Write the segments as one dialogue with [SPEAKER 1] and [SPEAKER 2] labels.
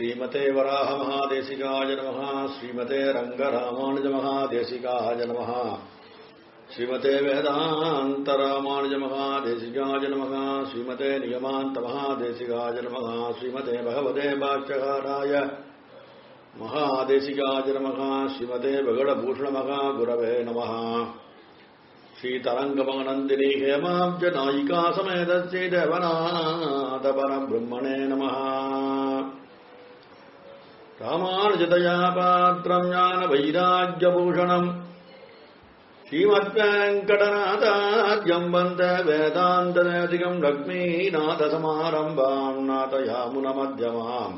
[SPEAKER 1] श्रीमते वराहमहादेशिकाय नमः श्रीमते रङ्गरामानुजमहादेशिकाय नमः श्रीमते वेदान्तरामानुजमहादेशिकाय नमः श्रीमते नियमान्तमहादेशिकाय नमः श्रीमते भगवते भाष्यकाराय महादेशिकाय नमः श्रीमते भगडभूषणमहा गुरवे नमः श्रीतरङ्गमनन्दिनी हेमाब्जनायिका समेत श्रीदेवनाथपरब्रह्मणे नमः रामानुजतया पात्रम् ज्ञानवैराग्यभूषणम् श्रीमद्वेङ्कटनाथाद्यम् वन्द वेदान्तदेशिकम् लक्ष्मीनाथसमारम्भाम् नाथयामुनमध्यमाम्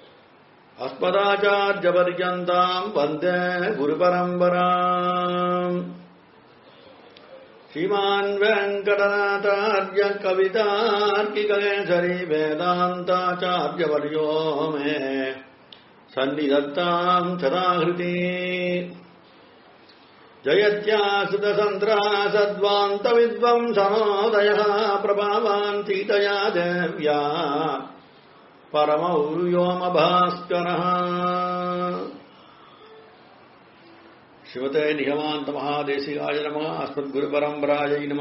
[SPEAKER 1] अस्मदाचार्यपर्यन्ताम् वन्दे गुरुपरम्पराम् श्रीमान् वेङ्कटनाथार्य कवितार्किककेसरी वेदान्ताचार्यवर्यो मे सन्निधत्ताम् सदाहृति जयत्यासुतसन्त्रासद्वान्तविद्वंसनोदयः प्रभावान् सीतया देव्या परमौ व्योमभास्करः சிவதே நிகமாந்த மகாதேசிகாய நம அஸ்மத் குரு பரம்பராயை நம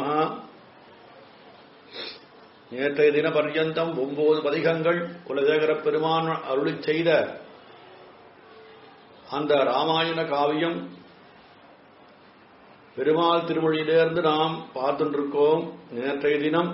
[SPEAKER 1] நேற்றைய தின பர்யந்தம் ஒன்பது பதிகங்கள் குலசேகர பெருமான் அருளி செய்த அந்த ராமாயண காவியம் பெருமாள் திருமொழியிலிருந்து நாம் பார்த்துருக்கோம் நேற்றைய தினம்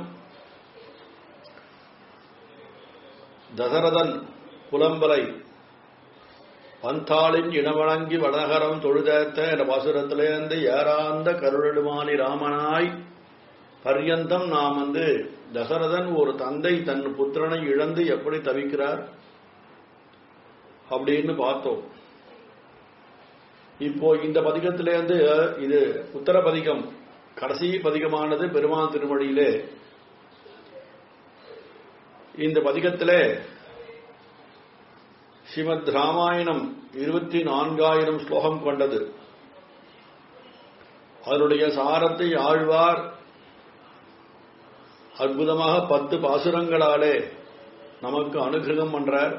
[SPEAKER 1] தசரதன் புலம்பலை பந்தாளின் இனவழங்கி வடநகரம் தொழுதேத்த என்ற பாசுரத்திலிருந்து ஏறாந்த கருளெடுமானி ராமனாய் பர்யந்தம் நாம் வந்து தசரதன் ஒரு தந்தை தன் புத்திரனை இழந்து எப்படி தவிக்கிறார் அப்படின்னு பார்த்தோம் இப்போ இந்த பதிகத்திலேருந்து இது உத்தர பதிகம் கடைசி பதிகமானது பெருமாள் திருமொழியிலே இந்த பதிகத்திலே ஸ்ரீமத் ராமாயணம் இருபத்தி நான்காயிரம் ஸ்லோகம் கொண்டது அதனுடைய சாரத்தை ஆழ்வார் அற்புதமாக பத்து பாசுரங்களாலே நமக்கு அனுகிரகம் பண்றார்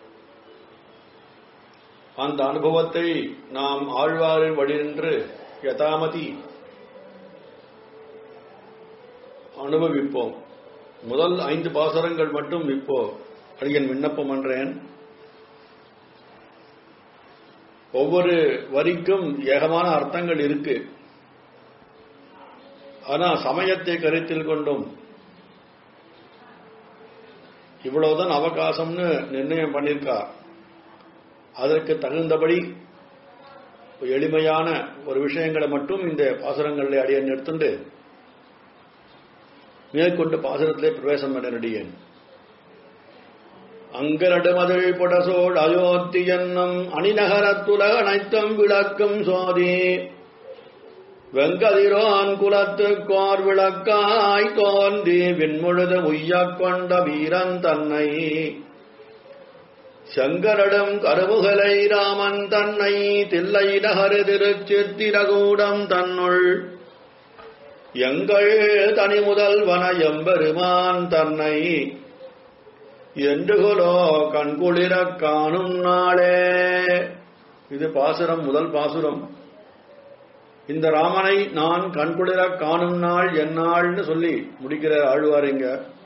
[SPEAKER 1] அந்த அனுபவத்தை நாம் ஆழ்வாரின் வழி நின்று யதாமதி அனுபவிப்போம் முதல் ஐந்து பாசுரங்கள் மட்டும் இப்போ அடியன் விண்ணப்பம் பண்றேன் ஒவ்வொரு வரிக்கும் ஏகமான அர்த்தங்கள் இருக்கு ஆனா சமயத்தை கருத்தில் கொண்டும் இவ்வளவுதான் அவகாசம்னு நிர்ணயம் பண்ணிருக்கா அதற்கு தகுந்தபடி எளிமையான ஒரு விஷயங்களை மட்டும் இந்த பாசுரங்களில் அடிய நிறுத்துண்டு மேற்கொண்டு பாசுரத்திலே பிரவேசம் பண்ண நடிகன் அங்கரடுமதில் புடசோள் அயோத்தி என்னும் அணிநகரத்துலக அனைத்தும் விளக்கும் சோதி வெங்கதிரோன் குலத்து கோர் விளக்காய் தோன்றி விண்முழுது உய்யக் கொண்ட வீரன் தன்னை செங்கரடும் கருவுகளை ராமன் தன்னை தில்லை நகரு திருச்சித்திரகூடம் தன்னுள் எங்கள் தனி முதல்வன எம்பெருமான் தன்னை என்றுகளோ கண்குளிர காணும் நாளே இது பாசுரம் முதல் பாசுரம் இந்த ராமனை நான் கண்குளிர காணும் நாள் என்னாள்னு சொல்லி முடிக்கிறார் ஆழ்வாருங்க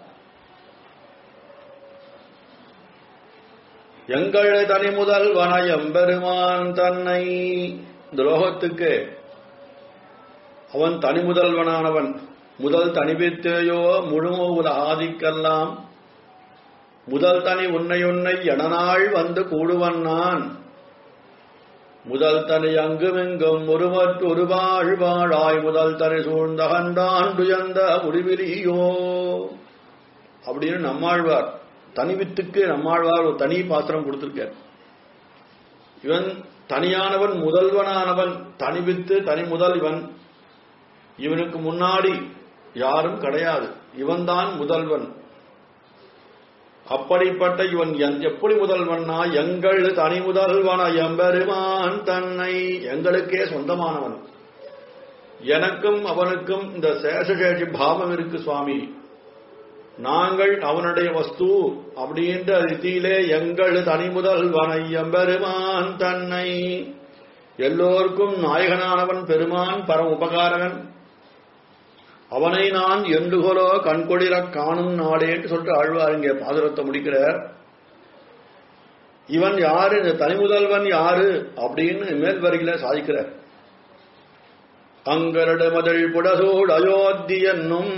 [SPEAKER 1] எங்கள் தனி முதல் வன எம்பெருமான் தன்னை இந்த லோகத்துக்கு அவன் தனி முதல்வனானவன் முதல் தனிவித்தேயோ முழுமுல ஆதிக்கெல்லாம் முதல் தனி உன்னை உன்னை எனநாள் வந்து கூடுவன் நான் முதல் தனி அங்குமெங்கும் ஒருவற்று ஒருவாழ் வாழாய் முதல் தனி சூழ்ந்தகண்டாண்டுயர்ந்த முடிவிலியோ அப்படின்னு நம்மாழ்வார் தனிவித்துக்கு நம்மாழ்வார் ஒரு தனி பாத்திரம் கொடுத்திருக்கார் இவன் தனியானவன் முதல்வனானவன் தனிவித்து தனி முதல் இவன் இவனுக்கு முன்னாடி யாரும் கிடையாது இவன்தான் முதல்வன் அப்படிப்பட்ட இவன் எப்படி முதல்வன்னா எங்கள் தனி முதல்வன எம்பெருமான் தன்னை எங்களுக்கே சொந்தமானவன் எனக்கும் அவனுக்கும் இந்த சேஷசேஷி பாவம் இருக்கு சுவாமி நாங்கள் அவனுடைய வஸ்து அப்படின்ற ரீதியிலே எங்கள் தனி முதல்வனை எம்பெருமான் தன்னை எல்லோருக்கும் நாயகனானவன் பெருமான் பரம் உபகாரகன் அவனை நான் எண்டுகொலோ கண்கொளிரக் காணும் நாடேன்னு சொல்லிட்டு ஆழ்வார் இங்கே பாதுரத்தை முடிக்கிறார் இவன் யாரு இந்த தனிமுதல்வன் யாரு அப்படின்னு மேல் வரியில சாதிக்கிறார் அங்கரடு மதில் புடசூடு அயோத்தி என்னும்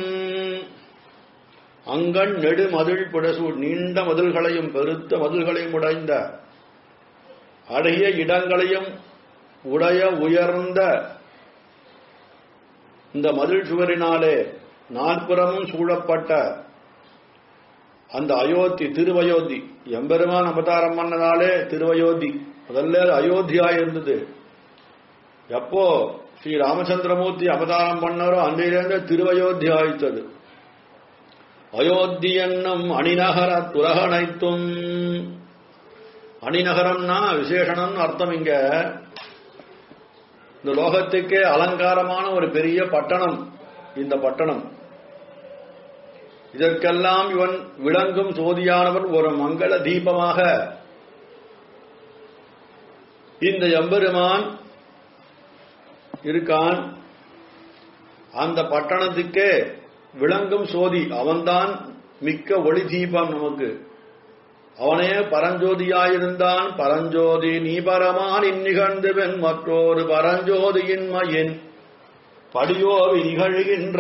[SPEAKER 1] அங்கண் நெடு மதில் புடசூட் நீண்ட மதில்களையும் பெருத்த மதில்களையும் உடைந்த அழகிய இடங்களையும் உடைய உயர்ந்த இந்த மதில் சுவரினாலே நாற்புறமும் சூழப்பட்ட அந்த அயோத்தி திருவயோத்தி எம்பெருமான் அவதாரம் பண்ணனாலே திருவயோத்தி முதல்ல அயோத்தியா இருந்தது எப்போ ஸ்ரீ ராமச்சந்திரமூர்த்தி அவதாரம் பண்ணாரோ அன்றிலிருந்து திருவயோத்தி ஆயித்தது அயோத்தி என்னும் அணிநகர துரகனைத்தும் அணிநகரம்னா விசேஷணம் அர்த்தம் இங்க இந்த லோகத்துக்கே அலங்காரமான ஒரு பெரிய பட்டணம் இந்த பட்டணம் இதற்கெல்லாம் இவன் விளங்கும் சோதியானவன் ஒரு மங்கள தீபமாக இந்த எம்பெருமான் இருக்கான் அந்த பட்டணத்துக்கே விளங்கும் சோதி அவன்தான் மிக்க ஒளி தீபம் நமக்கு அவனே பரஞ்சோதியாயிருந்தான் பரஞ்சோதி நீ பரமான் இந்நிகழ்ந்துவன் மற்றொரு பரஞ்சோதியின் மயின் படியோவி நிகழ்கின்ற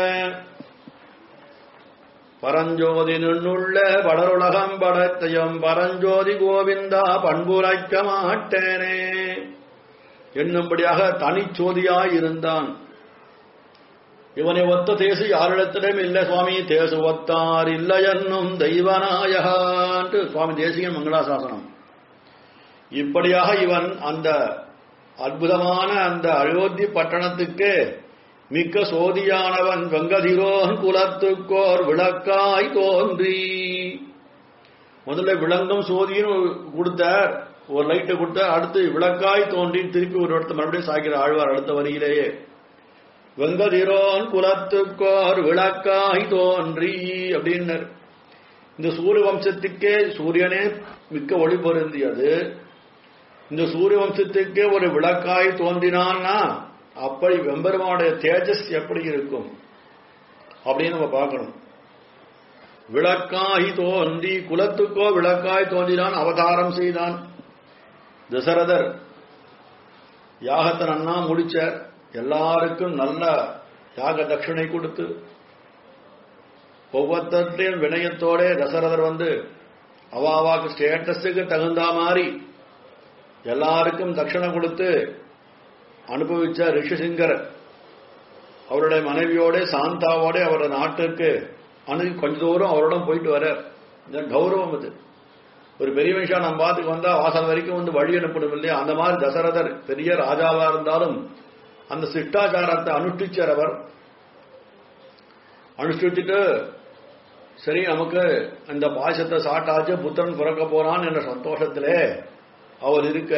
[SPEAKER 1] பரஞ்சோதி நின்னுள்ள படருலகம் படத்தையும் பரஞ்சோதி கோவிந்தா பண்புரைக்க மாட்டேனே என்னும்படியாக தனிச்சோதியாயிருந்தான் இவனை ஒத்த தேசு யாரிடத்திலும் இல்லை சுவாமி தேசு ஒத்தார் இல்லை என்னும் தெய்வநாயகான்ட்டு சுவாமி தேசிகன் மங்களாசாசனம் இப்படியாக இவன் அந்த அற்புதமான அந்த அயோத்தி பட்டணத்துக்கு மிக்க சோதியானவன் வெங்கதிரோன் குலத்துக்கோர் விளக்காய் தோன்றி முதல்ல விளங்கும் சோதின்னு கொடுத்தார் ஒரு லைட்டை கொடுத்தார் அடுத்து விளக்காய் தோன்றி திருப்பி ஒரு இடத்த மறுபடியும் சாய்க்கிற ஆழ்வார் அடுத்த வரியிலேயே வெங்கதிரோன் குலத்துக்கோர் விளக்காய் தோன்றி அப்படின்னர் இந்த சூரிய வம்சத்துக்கே சூரியனே மிக்க ஒளி பொருந்தியது இந்த சூரிய வம்சத்துக்கே ஒரு விளக்காய் தோன்றினான்னா அப்படி வெம்பெருமானுடைய தேஜஸ் எப்படி இருக்கும் அப்படின்னு நம்ம பார்க்கணும் விளக்காய் தோன்றி குலத்துக்கோ விளக்காய் தோன்றினான் அவதாரம் செய்தான் தசரதர் யாகத்தை நன்னா முடிச்சார் எல்லாருக்கும் நல்ல யாக தட்சிணை கொடுத்து ஒவ்வொருத்தையும் வினயத்தோட தசரதர் வந்து அவாவாக்கு ஸ்டேட்டஸுக்கு தகுந்த மாதிரி எல்லாருக்கும் தட்சிணை கொடுத்து அனுபவிச்ச ரிஷிசிங்கர் அவருடைய மனைவியோட சாந்தாவோட அவருடைய நாட்டுக்கு அணுகி கொஞ்ச தூரம் அவரோட போயிட்டு வர இந்த கௌரவம் அது ஒரு பெரிய விஷயம் நம்ம பாத்துக்கு வந்தா வாசல் வரைக்கும் வந்து வழி அனுப்பணும் இல்லையா அந்த மாதிரி தசரதர் பெரிய ராஜாவா இருந்தாலும் அந்த சிட்டாச்சாரத்தை அனுஷ்டிச்சார் அவர் அனுஷ்டிச்சுட்டு சரி நமக்கு இந்த பாசத்தை சாட்டாச்சு புத்திரன் பிறக்க போறான் என்ற சந்தோஷத்திலே அவர் இருக்க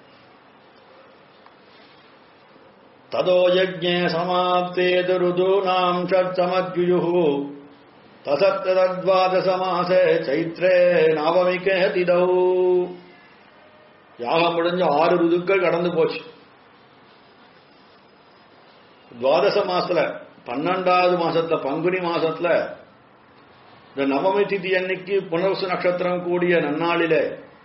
[SPEAKER 1] ததோ யஜ்ஞே சமாப்தேது ருதூனாம் ஷட்சமத்யுயுः தசத்தத்வாதசமாசே சைத்ரே நவமிகே திதௌ யாகம் முடிஞ்ச ஆறு ருதுக்கள் கடந்து போச்சு துவாதச மாசத்துல பன்னெண்டாவது மாசத்துல பங்குனி மாசத்துல இந்த நவமி திதி அன்னைக்கு புனர்சு நட்சத்திரம் கூடிய நன்னாளிலே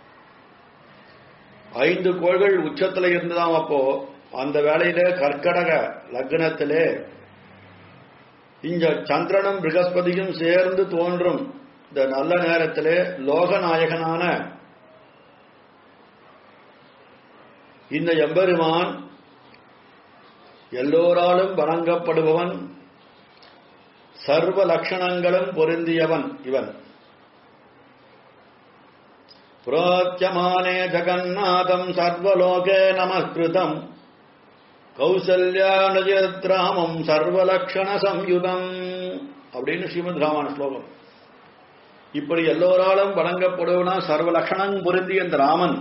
[SPEAKER 1] ஐந்து கோள்கள் உச்சத்துல இருந்துதான் அப்போ அந்த வேளையில கர்க்கடக லக்னத்திலே இங்க சந்திரனும் பிரகஸ்பதியும் சேர்ந்து தோன்றும் இந்த நல்ல நேரத்திலே லோகநாயகனான இந்த எம்பெருமான் எல்லோராலும் வணங்கப்படுபவன் சர்வ லட்சணங்களும் பொருந்தியவன் இவன் புரோச்சமானே ஜகநாதம் சர்வலோகே நமஸ்கிருதம் கௌசல்யானஜத்ராமம் சர்வலக்ஷண சம்யுதம் அப்படின்னு ஸ்ரீமத் ராமாயண ஸ்லோகம் இப்படி எல்லோராலும் வணங்கப்படுவனா சர்வலக்ஷணம் பொருந்திய இந்த ராமன்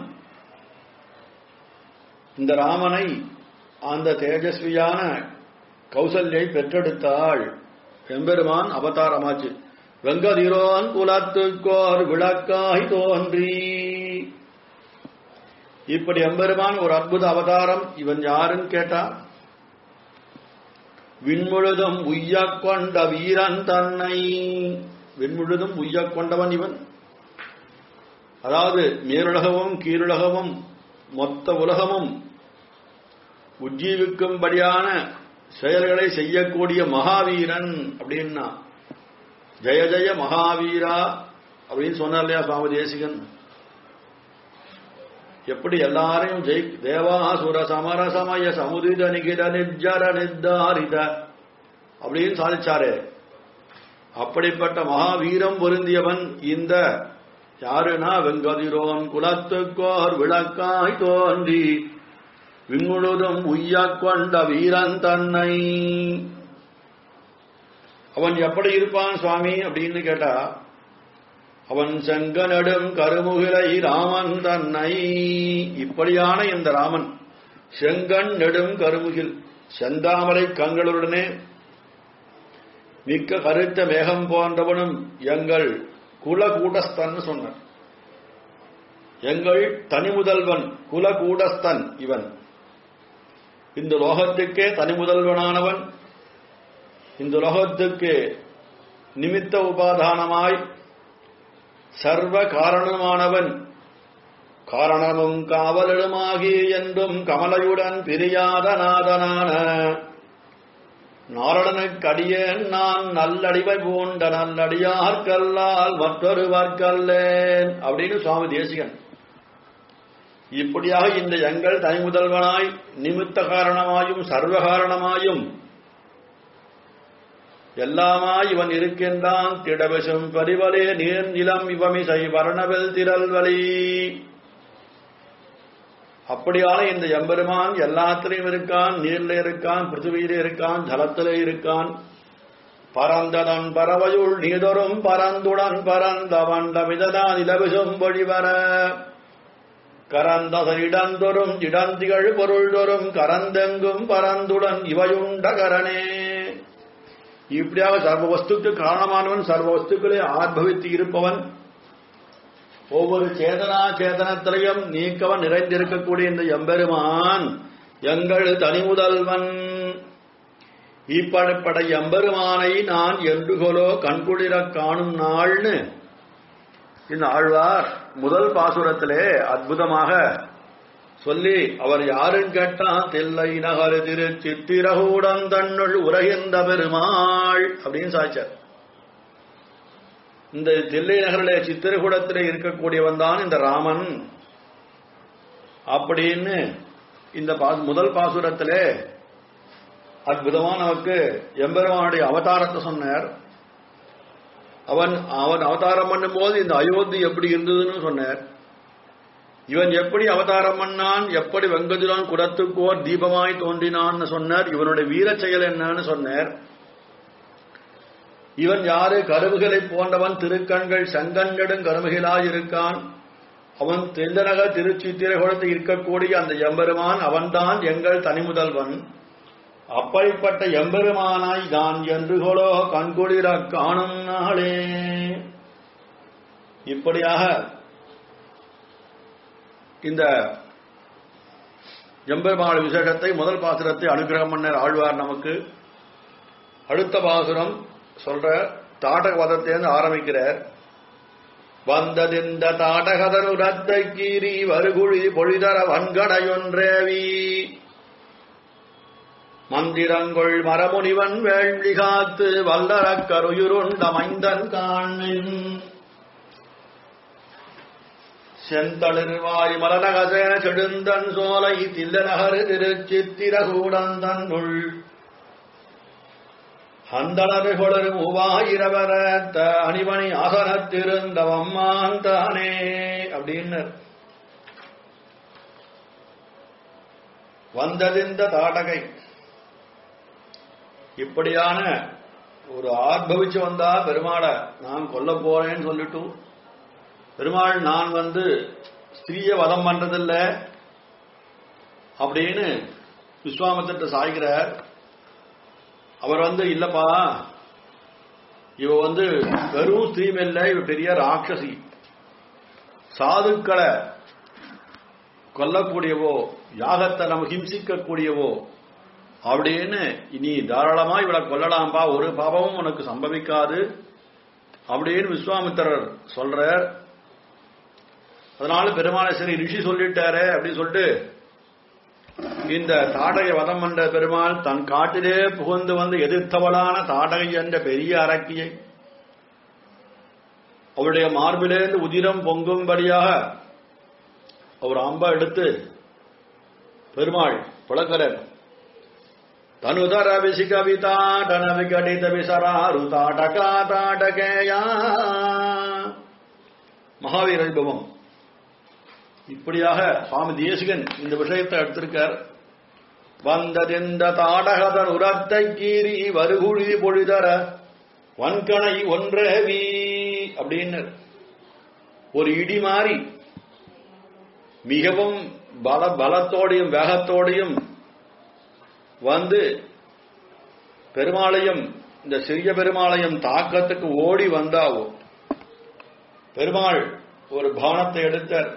[SPEAKER 1] இந்த ராமனை அந்த தேஜஸ்வியான கௌசல்யை பெற்றெடுத்தாள் எம்பெருமான் அவதாரமாச்சு வெங்கதிரோன் குலத்துக்கோர் விளக்காய் தோன்றி இப்படி எம்பெருமான் ஒரு அற்புத அவதாரம் இவன் யாருன்னு கேட்டா விண்முழுதும் உய்யக் கொண்ட வீரன் தன்னை விண்முழுதும் உய்யக் கொண்டவன் இவன் அதாவது மேலுலகமும் கீழுலகமும் மொத்த உலகமும் உஜ்ஜீவிக்கும்படியான செயல்களை செய்யக்கூடிய மகாவீரன் அப்படின்னா ஜெய ஜெய மகாவீரா அப்படின்னு சொன்னார் இல்லையா சுவாமி தேசிகன் எப்படி எல்லாரையும் ஜெய் தேவாசுர சமர சமய சமுதித நிகித நிஜர நித்தாரித அப்படின்னு சாதிச்சாரு அப்படிப்பட்ட மகாவீரம் பொருந்தியவன் இந்த யாருனா வெங்கதிரோன் குலத்துக்கோர் விளக்காய் தோன்றி விண்முழுதும் உய்யக் கொண்ட வீரன் தன்னை அவன் எப்படி இருப்பான் சுவாமி அப்படின்னு கேட்டா அவன் செங்கனடும் கருமுகிலை ராமன் தன்னை இப்படியான இந்த ராமன் செங்கன் நெடும் கருமுகில் செந்தாமரை கண்களுடனே மிக்க கருத்த மேகம் போன்றவனும் எங்கள் குலகூடஸ்தன் சொன்னார் எங்கள் தனிமுதல்வன் குலகூடஸ்தன் இவன் இந்த லோகத்துக்கே தனிமுதல்வனானவன் இந்த லோகத்துக்கு நிமித்த உபாதானமாய் சர்வ காரணமானவன் காரணமும் காவலிடமாகி என்றும் கமலையுடன் பிரியாத நாதனான நாரணனுக்கடியேன் நான் நல்லடிவை பூண்ட நல்லடியார்கல்லால் மற்றொருவர்கல்லேன் அப்படின்னு சுவாமி தேசிகன் இப்படியாக இந்த எங்கள் தனிமுதல்வனாய் நிமித்த காரணமாயும் சர்வ காரணமாயும் எல்லாமாய் இவன் இருக்கின்றான் திடவசம் பரிவலே நீர் நிலம் இவமிசை வர்ணவில் திரல்வலி அப்படியான இந்த எம்பெருமான் எல்லாத்திலையும் இருக்கான் நீர்ல இருக்கான் பிருத்திவியில இருக்கான் ஜலத்திலே இருக்கான் பரந்ததன் பறவையுள் நீதொரும் பரந்துடன் பரந்த வண்டமிததான் இலவிசும் பொழிவர கரந்ததன் இடந்தொரும் இடந்திகள் பொருள் தொரும் கரந்தெங்கும் பரந்துடன் இவையுண்ட கரணே இப்படியாக சர்வ வஸ்துக்கு காரணமானவன் சர்வ வஸ்துக்களை ஆர்ப்பவித்து இருப்பவன் ஒவ்வொரு சேதனா சேதனத்திலையும் நீக்கவன் நிறைந்திருக்கக்கூடிய இந்த எம்பெருமான் எங்கள் தனிமுதல்வன் இப்படப்பட எம்பெருமானை நான் என்றுகொலோ கண்குளிரக் காணும் நாள்னு இந்த ஆழ்வார் முதல் பாசுரத்திலே அற்புதமாக சொல்லி அவர் யாருன்னு கேட்டா தில்லை நகர் திரு சித்திரகூடம் தன்னுள் உரைகின்ற பெருமாள் அப்படின்னு சாய்ச்சார் இந்த தில்லை நகரிலே சித்திரகூடத்திலே இருக்கக்கூடியவன் தான் இந்த ராமன் அப்படின்னு இந்த பா- முதல் பாசுரத்திலே அற்புதமா நமக்கு எம்பெருமானுடைய அவதாரத்தை சொன்னார் அவன் அவன் அவதாரம் பண்ணும்போது இந்த அயோத்தி எப்படி இருந்ததுன்னு சொன்னார் இவன் எப்படி அவதாரம் பண்ணான் எப்படி வெங்கதிரான் குடத்துக்கோர் தீபமாய் தோன்றினான்னு சொன்னார் இவனுடைய வீரச் செயல் என்னன்னு சொன்னார் இவன் யாரு கருவுகளை போன்றவன் திருக்கண்கள் செங்கண்களும் கருமுகிலாய் இருக்கான் அவன் தெந்தனக திருச்சித்திரகுளத்தில் இருக்கக்கூடிய அந்த எம்பெருமான் அவன்தான் எங்கள் தனிமுதல்வன் அப்படிப்பட்ட எம்பெருமானாய் நான் என்றுகொலோ கண்குளிர காணும் நாளே இப்படியாக இந்த எம்பெருமாள் விசேஷத்தை முதல் பாசுரத்தை அனுகிரகம் பண்ணர் ஆழ்வார் நமக்கு அடுத்த பாசுரம் சொல்ற தாடக வதத்திலிருந்து ஆரம்பிக்கிறார் வந்ததிந்த தாடகதனு ரத்த கீரி வருகுழி பொழிதர வன்கடையொன்றேவி மந்திரங்கொள் மரமுனிவன் வேள்வி காத்து வல்லரக் கருயுருண்ட மைந்தன் காண்மின் செந்தளிர்வாய் மலநகசே செடுந்தன் சோலை தில்லநகர் திருச்சித்திரகூடந்தன்னுள் அந்தளர்கொளர் மூவாயிரவரத்த அணிமணி ஆசனத்திருந்தவம்மான் தானே அப்படின்னு வந்ததிந்த தாடகை இப்படியான ஒரு ஆர்ப்பவிச்சு வந்தா பெருமாளை நான் கொல்ல போறேன்னு சொல்லிட்டு பெருமாள் நான் வந்து ஸ்திரீய வதம் பண்றதில்ல அப்படின்னு விஸ்வாமத்திட்ட சாய்கிறார் அவர் வந்து இல்லப்பா இவ வந்து வெறும் ஸ்ரீமெல்ல இவ பெரிய ராட்சசி சாதுக்களை கொல்லக்கூடியவோ யாகத்தை நம்ம ஹிம்சிக்க கூடியவோ அப்படின்னு இனி தாராளமா இவளை கொல்லலாம்பா ஒரு பாவமும் உனக்கு சம்பவிக்காது அப்படின்னு விஸ்வாமித்திரர் சொல்றார் அதனால பெருமாளை சரி ரிஷி சொல்லிட்டாரே அப்படின்னு சொல்லிட்டு இந்த தாடகை வதம் என்ற பெருமாள் தன் காட்டிலே புகுந்து வந்து எதிர்த்தவளான தாடகை என்ற பெரிய அரக்கியை அவருடைய மார்பிலேந்து உதிரம் பொங்கும்படியாக அவர் அம்பா எடுத்து பெருமாள் புலக்கரர் தனுதர விசிகவிதா டன விகடித விசராரு தாடகா தாடகேயா மகாவீர வைபவம் இப்படியாக சுவாமி தேசிகன் இந்த விஷயத்தை எடுத்திருக்கார் வந்ததெந்த தாடகதன் உரத்தை கீறி வருகுழி பொழிதர வன்கணை ஒன்றவி அப்படின்னு ஒரு இடி மாறி மிகவும் பல பலத்தோடையும் வேகத்தோடையும் வந்து பெருமாளையும் இந்த சிறிய பெருமாளையும் தாக்கத்துக்கு ஓடி வந்தாவோ பெருமாள் ஒரு பானத்தை எடுத்தார்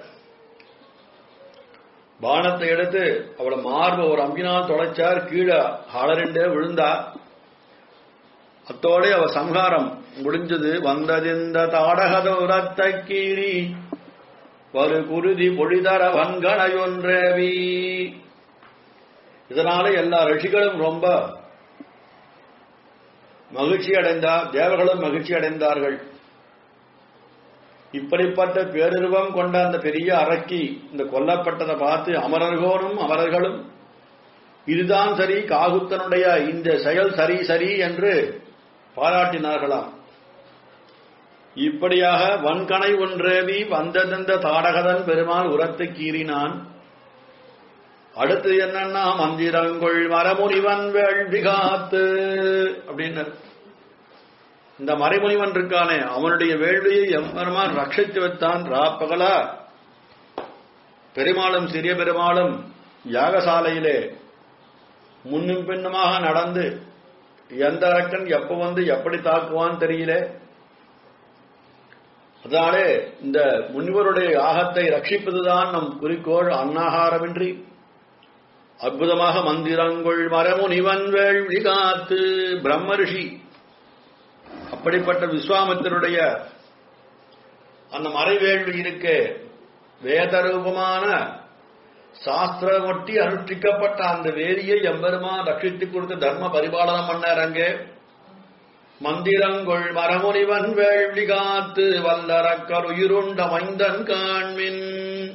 [SPEAKER 1] பானத்தை எடுத்து அவளை மார்ப ஒரு அம்பினால் தொலைச்சார் கீழே ஹாலரிண்டே விழுந்தா அத்தோட அவ சம்ஹாரம் முடிஞ்சது வந்ததிந்த தாடகத உரத்தை கீறி வரு குருதி பொழிதர வன்கணையொன்றேவி இதனால எல்லா ரிஷிகளும் ரொம்ப மகிழ்ச்சி அடைந்தார் தேவர்களும் மகிழ்ச்சி அடைந்தார்கள் இப்படிப்பட்ட பேருருவம் கொண்ட அந்த பெரிய அரக்கி இந்த கொல்லப்பட்டதை பார்த்து அமரர்கோனும் அமரர்களும் இதுதான் சரி காகுத்தனுடைய இந்த செயல் சரி சரி என்று பாராட்டினார்களாம் இப்படியாக வன்கணை ஒன்றேவி வந்ததெந்த தாடகதன் பெருமாள் உரத்து கீறினான் அடுத்து என்னன்னா மந்திரங்கொள் மரமுனிவன் வேள்வி காத்து அப்படின்னு இந்த மறைமுனிவன் இருக்கானே அவனுடைய வேள்வியை எம்பெருமான் ரட்சித்து வைத்தான் ராப்பகலா பெருமாளும் சிறிய பெருமாளும் யாகசாலையிலே முன்னும் பின்னுமாக நடந்து எந்த அரக்கன் எப்ப வந்து எப்படி தாக்குவான் தெரியல அதனாலே இந்த முனிவருடைய யாகத்தை ரட்சிப்பதுதான் நம் குறிக்கோள் அன்னாகாரமின்றி அற்புதமாக மந்திரங்கொள் மரமுனிவன் வேள்வி காத்து பிரம்ம ரிஷி அப்படிப்பட்ட விஸ்வாமித்தருடைய அந்த மறைவேள்வி இருக்கு வேதரூபமான சாஸ்திரமொட்டி அனுஷ்டிக்கப்பட்ட அந்த வேரியை எம்பெருமா ரட்சித்துக் கொடுத்து தர்ம பரிபாலனம் பண்ணார் அங்கே மந்திரங்கொள் மரமுனிவன் வேள்வி காத்து வல்லரக்கர் உயிருண்ட மைந்தன் காண்மின்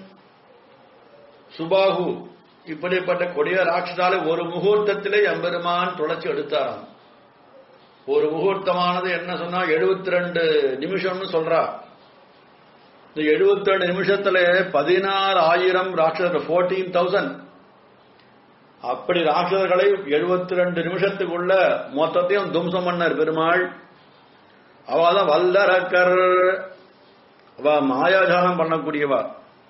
[SPEAKER 1] சுபாகு இப்படிப்பட்ட கொடிய ராட்சசாலை ஒரு முகூர்த்தத்திலே எம்பெருமான் துளைச்சி எடுத்தாராம் ஒரு முகூர்த்தமானது என்ன சொன்னா எழுபத்தி ரெண்டு நிமிஷம்னு சொல்றா இந்த எழுபத்தி ரெண்டு நிமிஷத்துல பதினாறு ஆயிரம் ராட்சசர் போர்டீன் தௌசண்ட் அப்படி ராட்சசர்களை எழுபத்தி ரெண்டு நிமிஷத்துக்குள்ள மொத்தத்தையும் தும்சம் பண்ணார் பெருமாள் அவதான் வல்லரக்கர் அவ மாயாஜாலம் பண்ணக்கூடியவா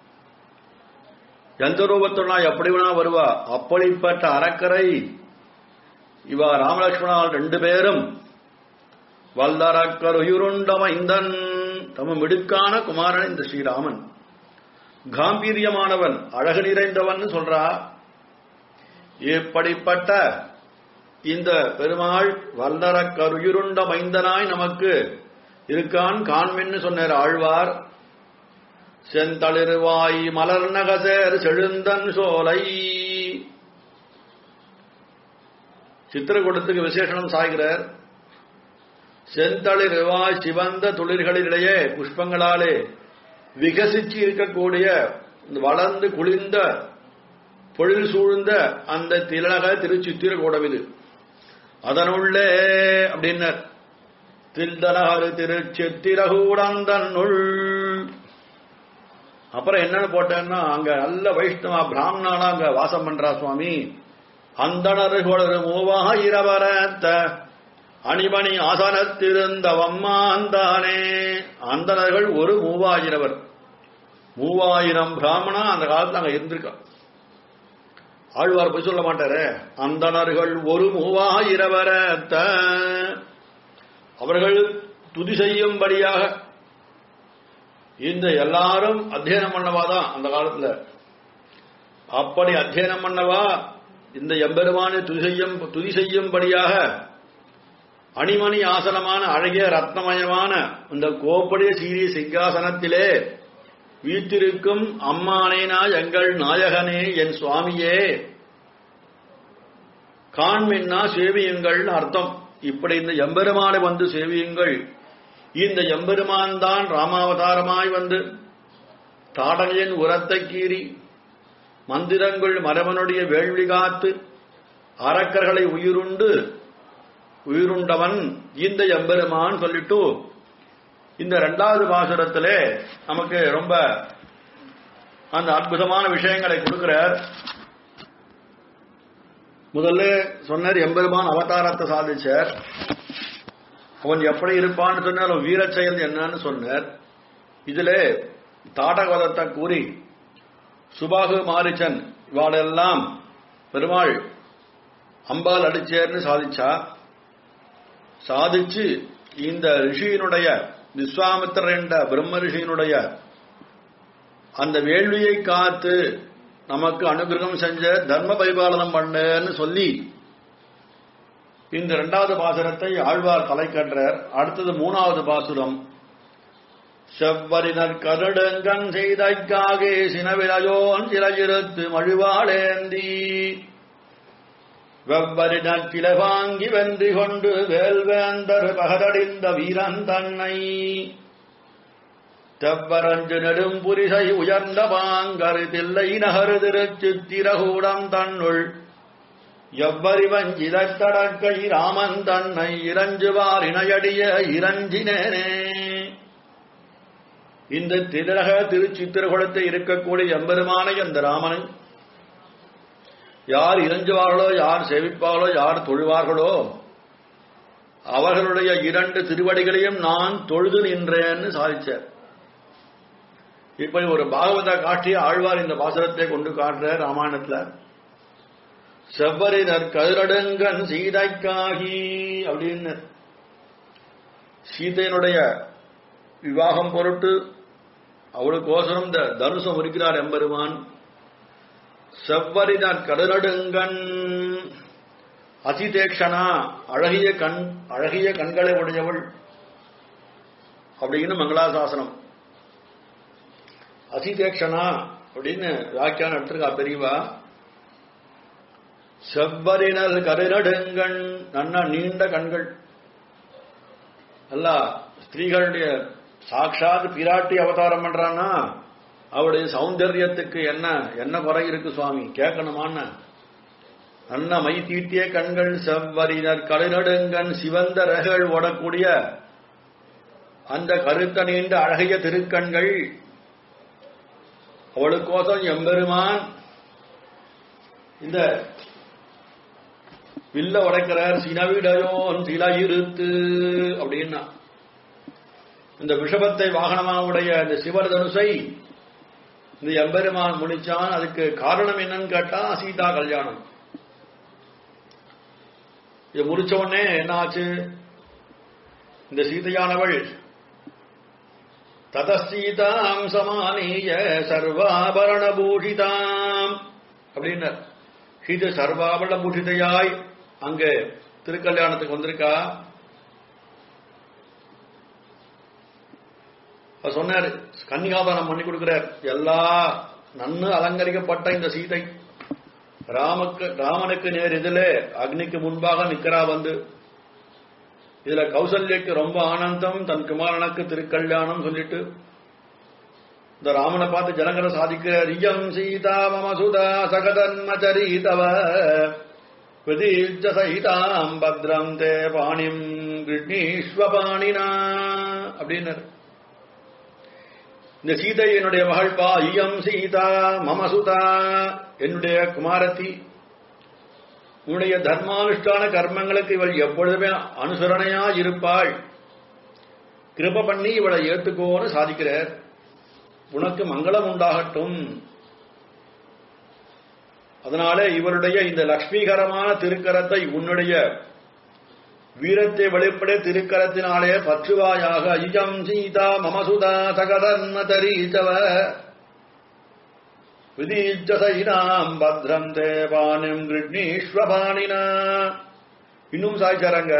[SPEAKER 1] எந்த ரூபத்துனா எப்படி வேணா வருவா அப்படிப்பட்ட அரக்கரை இவ ராமலட்சுமணால் ரெண்டு பேரும் வல்லரக்கர் உயிருண்டம இந்தன் தம மிடுக்கான குமாரன் இந்த ஸ்ரீராமன் காம்பீரியமானவன் அழகு நிறைந்தவன் சொல்றா இப்படிப்பட்ட இந்த பெருமாள் வல்லரக்கர் உயிருண்ட மைந்தனாய் நமக்கு இருக்கான் காண்மின்னு சொன்னார் ஆழ்வார் செந்தளிர்வாய் மலர் நகசேர் செழுந்தன் சோலை சித்திரக்கூடத்துக்கு விசேஷனம் சாய்கிறார் செந்தளிர்வாய் சிவந்த துளிர்களிடையே புஷ்பங்களாலே விகசிச்சு இருக்கக்கூடிய இந்த வளர்ந்து குளிர்ந்த பொழில் சூழ்ந்த அந்த திலக திருச்சித்திரக்கூடம் இது அதனுள்ளே அப்படின்னர் தில்தலகரு திருச்சித்திரகூடந்தன்னுள் அப்புறம் என்னன்னு போட்டேன்னா அங்க நல்ல வைஷ்ணவா பிராமணாலாம் அங்க வாசம் பண்றா சுவாமி அந்தணர்கள் மூவாக இரவரத்த அணிமணி ஆசனத்திருந்த வம்மாந்தானே அந்தணர்கள் ஒரு மூவாயிரவர் மூவாயிரம் பிராமணா அந்த காலத்துல அங்க இருந்திருக்கா ஆழ்வார் போய் சொல்ல மாட்டாரே அந்தணர்கள் ஒரு மூவாயிரவரத்த அவர்கள் துதி செய்யும்படியாக இந்த எல்லாரும் அத்தியனம் பண்ணவா தான் அந்த காலத்துல அப்படி அத்தியனம் பண்ணவா இந்த எம்பெருமானை துதி செய்யும் துதி செய்யும்படியாக அணிமணி ஆசனமான அழகிய ரத்னமயமான இந்த கோப்படைய சீரிய சிங்காசனத்திலே வீத்திருக்கும் அம்மானேனா எங்கள் நாயகனே என் சுவாமியே காண்மின்னா சேவியுங்கள் அர்த்தம் இப்படி இந்த எம்பெருமானை வந்து சேவியுங்கள் இந்த எம்பெருமான் தான் ராமாவதாரமாய் வந்து தாடகையின் உரத்தை கீறி மந்திரங்கள் மரவனுடைய வேள்வி காத்து அரக்கர்களை உயிருண்டு உயிருண்டவன் இந்த எம்பெருமான் சொல்லிட்டு இந்த இரண்டாவது பாசுரத்திலே நமக்கு ரொம்ப அந்த அற்புதமான விஷயங்களை கொடுக்கிறார் முதல்ல சொன்னார் எம்பெருமான் அவதாரத்தை சாதிச்சார் அவன் எப்படி இருப்பான்னு சொன்னார் அவன் வீரச் செயல் என்னன்னு சொன்னார் இதுல தாடகவதத்தை கூறி சுபாகு மாரிச்சன் இவாளெல்லாம் பெருமாள் அம்பால் அடிச்சேர்னு சாதிச்சா சாதிச்சு இந்த ரிஷியினுடைய விஸ்வாமித்திரர் என்ற பிரம்ம ரிஷியினுடைய அந்த வேள்வியை காத்து நமக்கு அனுகிரகம் செஞ்ச தர்ம பரிபாலனம் பண்ணன்னு சொல்லி இந்த இரண்டாவது பாசுரத்தை ஆழ்வார் தலை கற்றார் அடுத்தது மூணாவது பாசுரம் செவ்வரினர் கருடங்கன் செய்தைக்காகே சினவிலையோன் சிலையிருத்து மழுவாளேந்தி வெவ்வரினர் கிளவாங்கி வென்றி கொண்டு வேல்வேந்தர் பகதடிந்த வீரன் தன்னை தெவ்வரஞ்சு நெடும் புரிசை உயர்ந்த பாங்கரு தில்லை நகரு திருச்சித்திரகூடம் தன்னுள் எவ்வறிவஞ்சிதத்தடக்கை ராமன் தன்னை இறஞ்சுவார் இணையடிய இறஞ்சினேனே இந்த திலக திருச்சித்திரகுளத்தை இருக்கக்கூடிய எம்பெருமானை அந்த ராமனை யார் இறஞ்சுவார்களோ யார் சேவிப்பார்களோ யார் தொழுவார்களோ அவர்களுடைய இரண்டு திருவடிகளையும் நான் தொழுது நின்றேன்னு சாதிச்சார் இப்படி ஒரு பாகவத காட்சியை ஆழ்வார் இந்த பாசுரத்தை கொண்டு காட்டுற ராமாயணத்துல செவ்வரினர் கதிரடுங்கன் சீதைக்காகி அப்படின்னு சீதையினுடைய விவாகம் பொருட்டு அவளுக்கோசரம் இந்த தனுசம் முறிக்கிறார் எம்பெருமான் செவ்வரினர் கதிரடுங்கன் அதிதேக்ஷனா அழகிய கண் அழகிய கண்களை உடையவள் அப்படின்னு மங்களாசாசனம் அதிதேக்ஷனா அப்படின்னு வியாக்கியானம் எடுத்திருக்கா பெரியவா செவ்வரினல் கருநடுங்கண் நன்னா நீண்ட கண்கள் அல்ல ஸ்திரீகளுடைய சாட்சாத் பிராட்டி அவதாரம் பண்றான்னா அவருடைய சௌந்தரியத்துக்கு என்ன என்ன குறை இருக்கு சுவாமி கேட்கணுமான்னு நல்ல மை தீட்டிய கண்கள் செவ்வரினர் கருநடுங்கண் சிவந்த ரகள் ஓடக்கூடிய அந்த கருத்த நீண்ட அழகிய திருக்கண்கள் அவளுக்கோசம் எம்பெருமான் இந்த வில்ல உடைக்கிறார் சினவிடையோன் சிலையிருத்து அப்படின்னா இந்த விஷபத்தை வாகனமாக உடைய இந்த சிவர் தனுசை இந்த எம்பெருமான் முடிச்சான் அதுக்கு காரணம் என்னன்னு கேட்டா சீதா கல்யாணம் இது முடிச்ச உடனே என்ன ஆச்சு இந்த சீதையானவள் ததசீதாம் சமானீய சர்வாபரண பூஷிதாம் அப்படின்னார் சீதை சர்வாபரண பூஷிதையாய் அங்க திருக்கல்யாணத்துக்கு வந்திருக்கா அவர் சொன்னார் கன்னிகாதானம் பண்ணி கொடுக்கிறார் எல்லா நன்னு அலங்கரிக்கப்பட்ட இந்த சீதை ராமக்கு ராமனுக்கு நேர் இதுல அக்னிக்கு முன்பாக நிக்கிறா வந்து இதுல கௌசல்யக்கு ரொம்ப ஆனந்தம் தன் குமாரனுக்கு திருக்கல்யாணம் சொல்லிட்டு இந்த ராமனை பார்த்து ஜனங்கரை சாதிக்கிறார் இயம் சீதா மம சுதா சகதன்மச்சரீதவ பிரதீஜ சகிதாம் பத்ரம் தே பாணிம் கிருஷ்ணீஸ்வ பாணினா அப்படின்னாரு இந்த சீதை என்னுடைய மகள் பா இயம் சீதா மமசுதா என்னுடைய குமாரத்தி உன்னுடைய தர்மானுஷ்டான கர்மங்களுக்கு இவள் எப்பொழுதுமே அனுசரணையா இருப்பாள் கிருப பண்ணி இவளை ஏத்துக்கோன்னு சாதிக்கிறார் உனக்கு மங்களம் உண்டாகட்டும் அதனாலே இவருடைய இந்த லக்ஷ்மிகரமான திருக்கரத்தை உன்னுடைய வீரத்தை வெளிப்பட திருக்கரத்தினாலே பற்றுவாயாக அஜிஜம் சீதா மமசுதா சகதன்ம தரீச்சவ விதீச்சசைனாம் பத்ரம் தேவானிம் கிருஷ்ணீஸ்வபாணினா இன்னும் சாய்ச்சாரங்க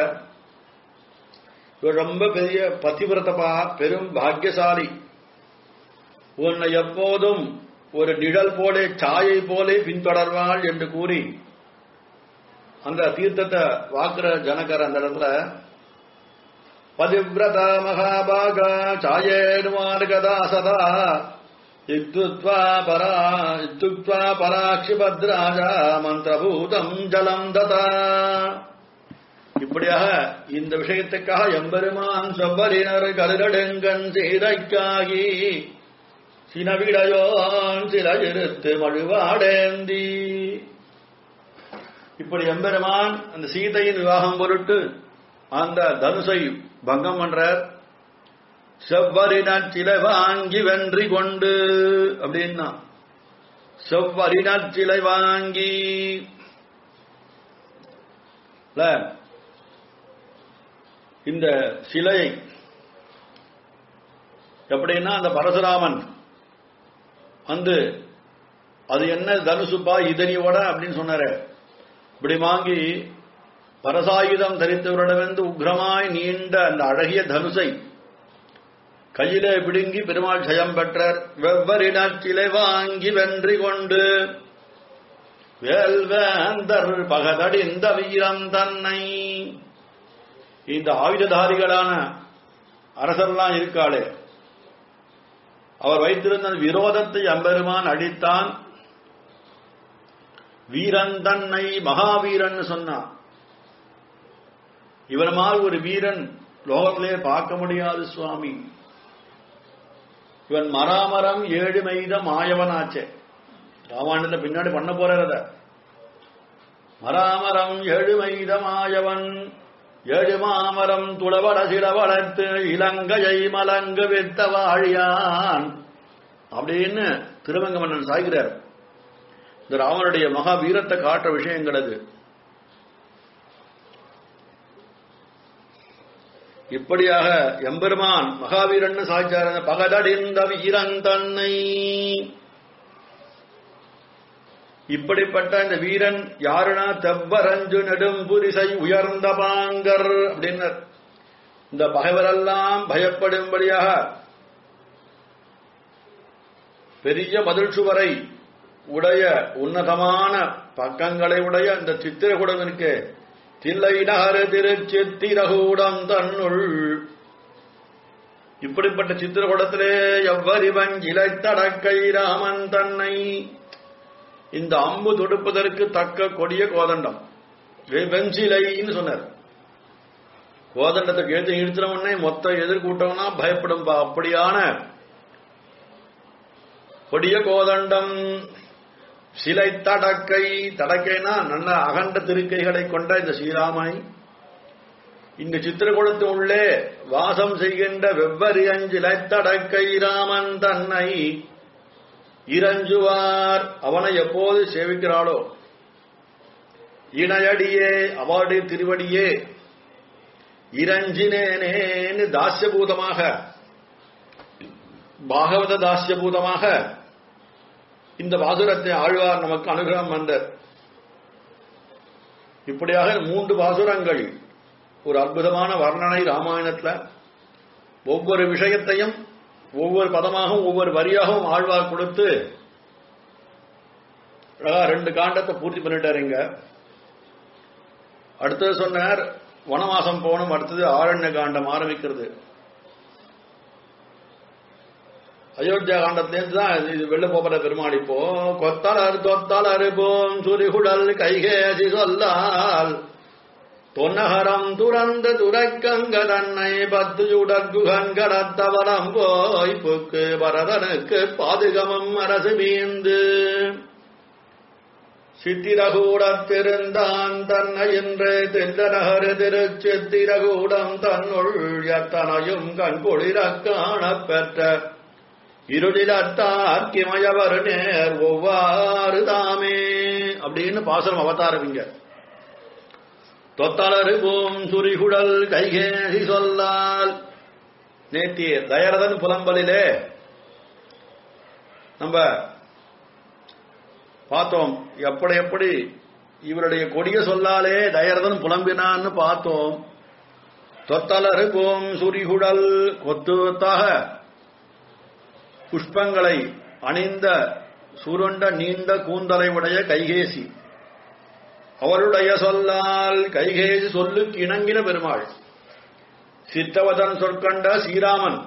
[SPEAKER 1] இவர் ரொம்ப பெரிய பதிவிரதப்பா பெரும் பாக்கியசாலி உன்னை எப்போதும் ஒரு நிழல் போலே சாயை போலே பின்தொடர்வாள் என்று கூறி அந்த தீர்த்தத்தை வாக்குற ஜனகர் அந்த இடத்துல பதிவிரத மகாபாகா சாயேனுமார்கதா சதா இத்துத்வா பரா இத்துத்வா பராட்சி பத்ராஜா மந்திரபூதம் ஜலம் ததா இப்படியாக இந்த விஷயத்துக்காக எம்பெருமான் செவ்வரினர் கருடெங்கன் சீரைக்காகி சினவிடையோன் சில இருத்து மழுவாடேந்தி இப்படி எம்பெருமான் அந்த சீதையின் விவாகம் பொருட்டு அந்த தனுசை பங்கம் பண்றார் செவ்வரினச்சிலை வாங்கி வென்றி கொண்டு அப்படின்னா செவ்வரினச்சிலை வாங்கி இல்ல, இந்த சிலை எப்படின்னா அந்த பரசுராமன் வந்து அது என்ன தனுசுப்பா இதனியோட அப்படின்னு சொன்னாரு இப்படி வாங்கி பரசாயுதம் தரித்தவரிடமிருந்து உக்ரமாய் நீண்ட அந்த அழகிய தனுசை கையிலே பிடுங்கி பெருமாள் ஜெயம் பெற்றார் வெவ்வரினச்சிலை வாங்கி வென்றி கொண்டு வேல்வேந்தர் பகதடிந்த வீரம் தன்னை இந்த ஆயுததாரிகளான அரசர்லாம் இருக்காளே அவர் வைத்திருந்த விரோதத்தை அம்பெருமான் அடித்தான் வீரன் தன்னை மகாவீரன் சொன்னான் இவர் மாதிரி ஒரு வீரன் லோகத்திலே பார்க்க முடியாது சுவாமி இவன் மராமரம் ஏழு மெய்த மாயவனாச்சே ராமாயணத்தை பின்னாடி பண்ண போறத மராமரம் ஏழு மைத மாயவன் ஏழு மாமரம் துளவட சிலவளத்து இலங்கையை மலங்கு வித்த வாழியான் அப்படின்னு திருமங்க மன்னன் சாய்கிறார் இந்த ராவனுடைய மகா வீரத்தை காட்டுற விஷயங்கள் அது இப்படியாக எம்பெருமான் மகாவீரன் சாய்ச்சார பகதடிந்த வீரன் தன்னை இப்படிப்பட்ட இந்த வீரன் யாருனா தெவ்வரஞ்சு நெடும் புரிசை உயர்ந்த பாங்கர் அப்படின்னர் இந்த பகைவரெல்லாம் பயப்படும்படியாக பெரிய மதில் சுவரை உடைய உன்னதமான பக்கங்களை உடைய இந்த சித்திரகூடம் இருக்கு தில்லை நகர திருச்சித்திரகூடம் தன்னுள் இப்படிப்பட்ட சித்திரகூடத்திலே எவ்வறிவன் இலைத்தடக்கை ராமன் தன்னை இந்த அம்பு தொடுப்பதற்கு தக்க கொடிய கோதண்டம் வெ- வெஞ்சிலைன்னு சொன்னார் கோதண்டத்தை எழுத்து இழுத்துறவனே மொத்த எதிர்கூட்டவனா பயப்படும் பா. அப்படியான கொடிய கோதண்டம் சிலை தடக்கை தடக்கைனா நல்ல அகண்ட திருக்கைகளை கொண்ட இந்த ஸ்ரீராமனை இந்த சித்திரகுளத்து உள்ளே வாசம் செய்கின்ற வெவ்வரியஞ்சிலை தடக்கை ராமன் தன்னை இறஞ்சுவார் அவனை எப்போது சேவிக்கிறாளோ இணையடியே அவளுடைய திருவடியே இரஞ்சினேனேன்னு தாஸ்யபூதமாக பாகவத தாஸ்யபூதமாக இந்த பாசுரத்தை ஆழ்வார் நமக்கு அனுகிரகம் வந்தார் இப்படியாக மூன்று பாசுரங்கள் ஒரு அற்புதமான வர்ணனை ராமாயணத்துல ஒவ்வொரு விஷயத்தையும் ஒவ்வொரு பதமாகவும் ஒவ்வொரு வரியாகவும் ஆழ்வார் கொடுத்து அழகா ரெண்டு காண்டத்தை பூர்த்தி பண்ணிட்டாருங்க அடுத்தது சொன்னார் வனவாசம் போகணும் அடுத்தது ஆரண்ய காண்டம் ஆரம்பிக்கிறது அயோத்தியா காண்டத்திலேருந்து தான் இது- இது வெளில போகிற பெருமாள் இப்போ கொத்தலர் தொத்தலர் போம் சுரிகுடல் கைகேசி சொல்லால் தொன்னகரம் துறந்த துரைக்கங்க தன்னை பத்து சுடற்குகன் கடத்தவரம் போய் புக்கு பரதனுக்கு பாதுகமும் அரசு மீந்து சித்திரகூடத்திருந்தான் தன்னை என்று தில்லநகர் திருச்சித்திரகூடம் தன்னுள் எத்தனையும் கண்குளிரக் காணப் பெற்ற இருளிலத்தாக்கிமயவர் நேர் ஒவ்வாறு தாமே அப்படின்னு பாசனம் அவதாரமிங்க தொத்தலரு போம் சுரிகுடல் கைகேசி சொல்லால் நேத்தி தயரதன் புலம்பலிலே நம்ம பார்த்தோம் எப்படி எப்படி இவருடைய கொடிய சொல்லாலே தயரதன் புலம்பினான்னு பார்த்தோம் தொத்தலரு போம் சுரிகுடல் கொத்து கொத்தாக புஷ்பங்களை அணிந்த சுருண்ட நீண்ட கூந்தலை உடைய கைகேசி அவருடைய சொல்லால் கைகேசி சொல்லுக்கு இணங்கின பெருமாள் சித்தவதன் சொற்கண்ட ஸ்ரீராமன்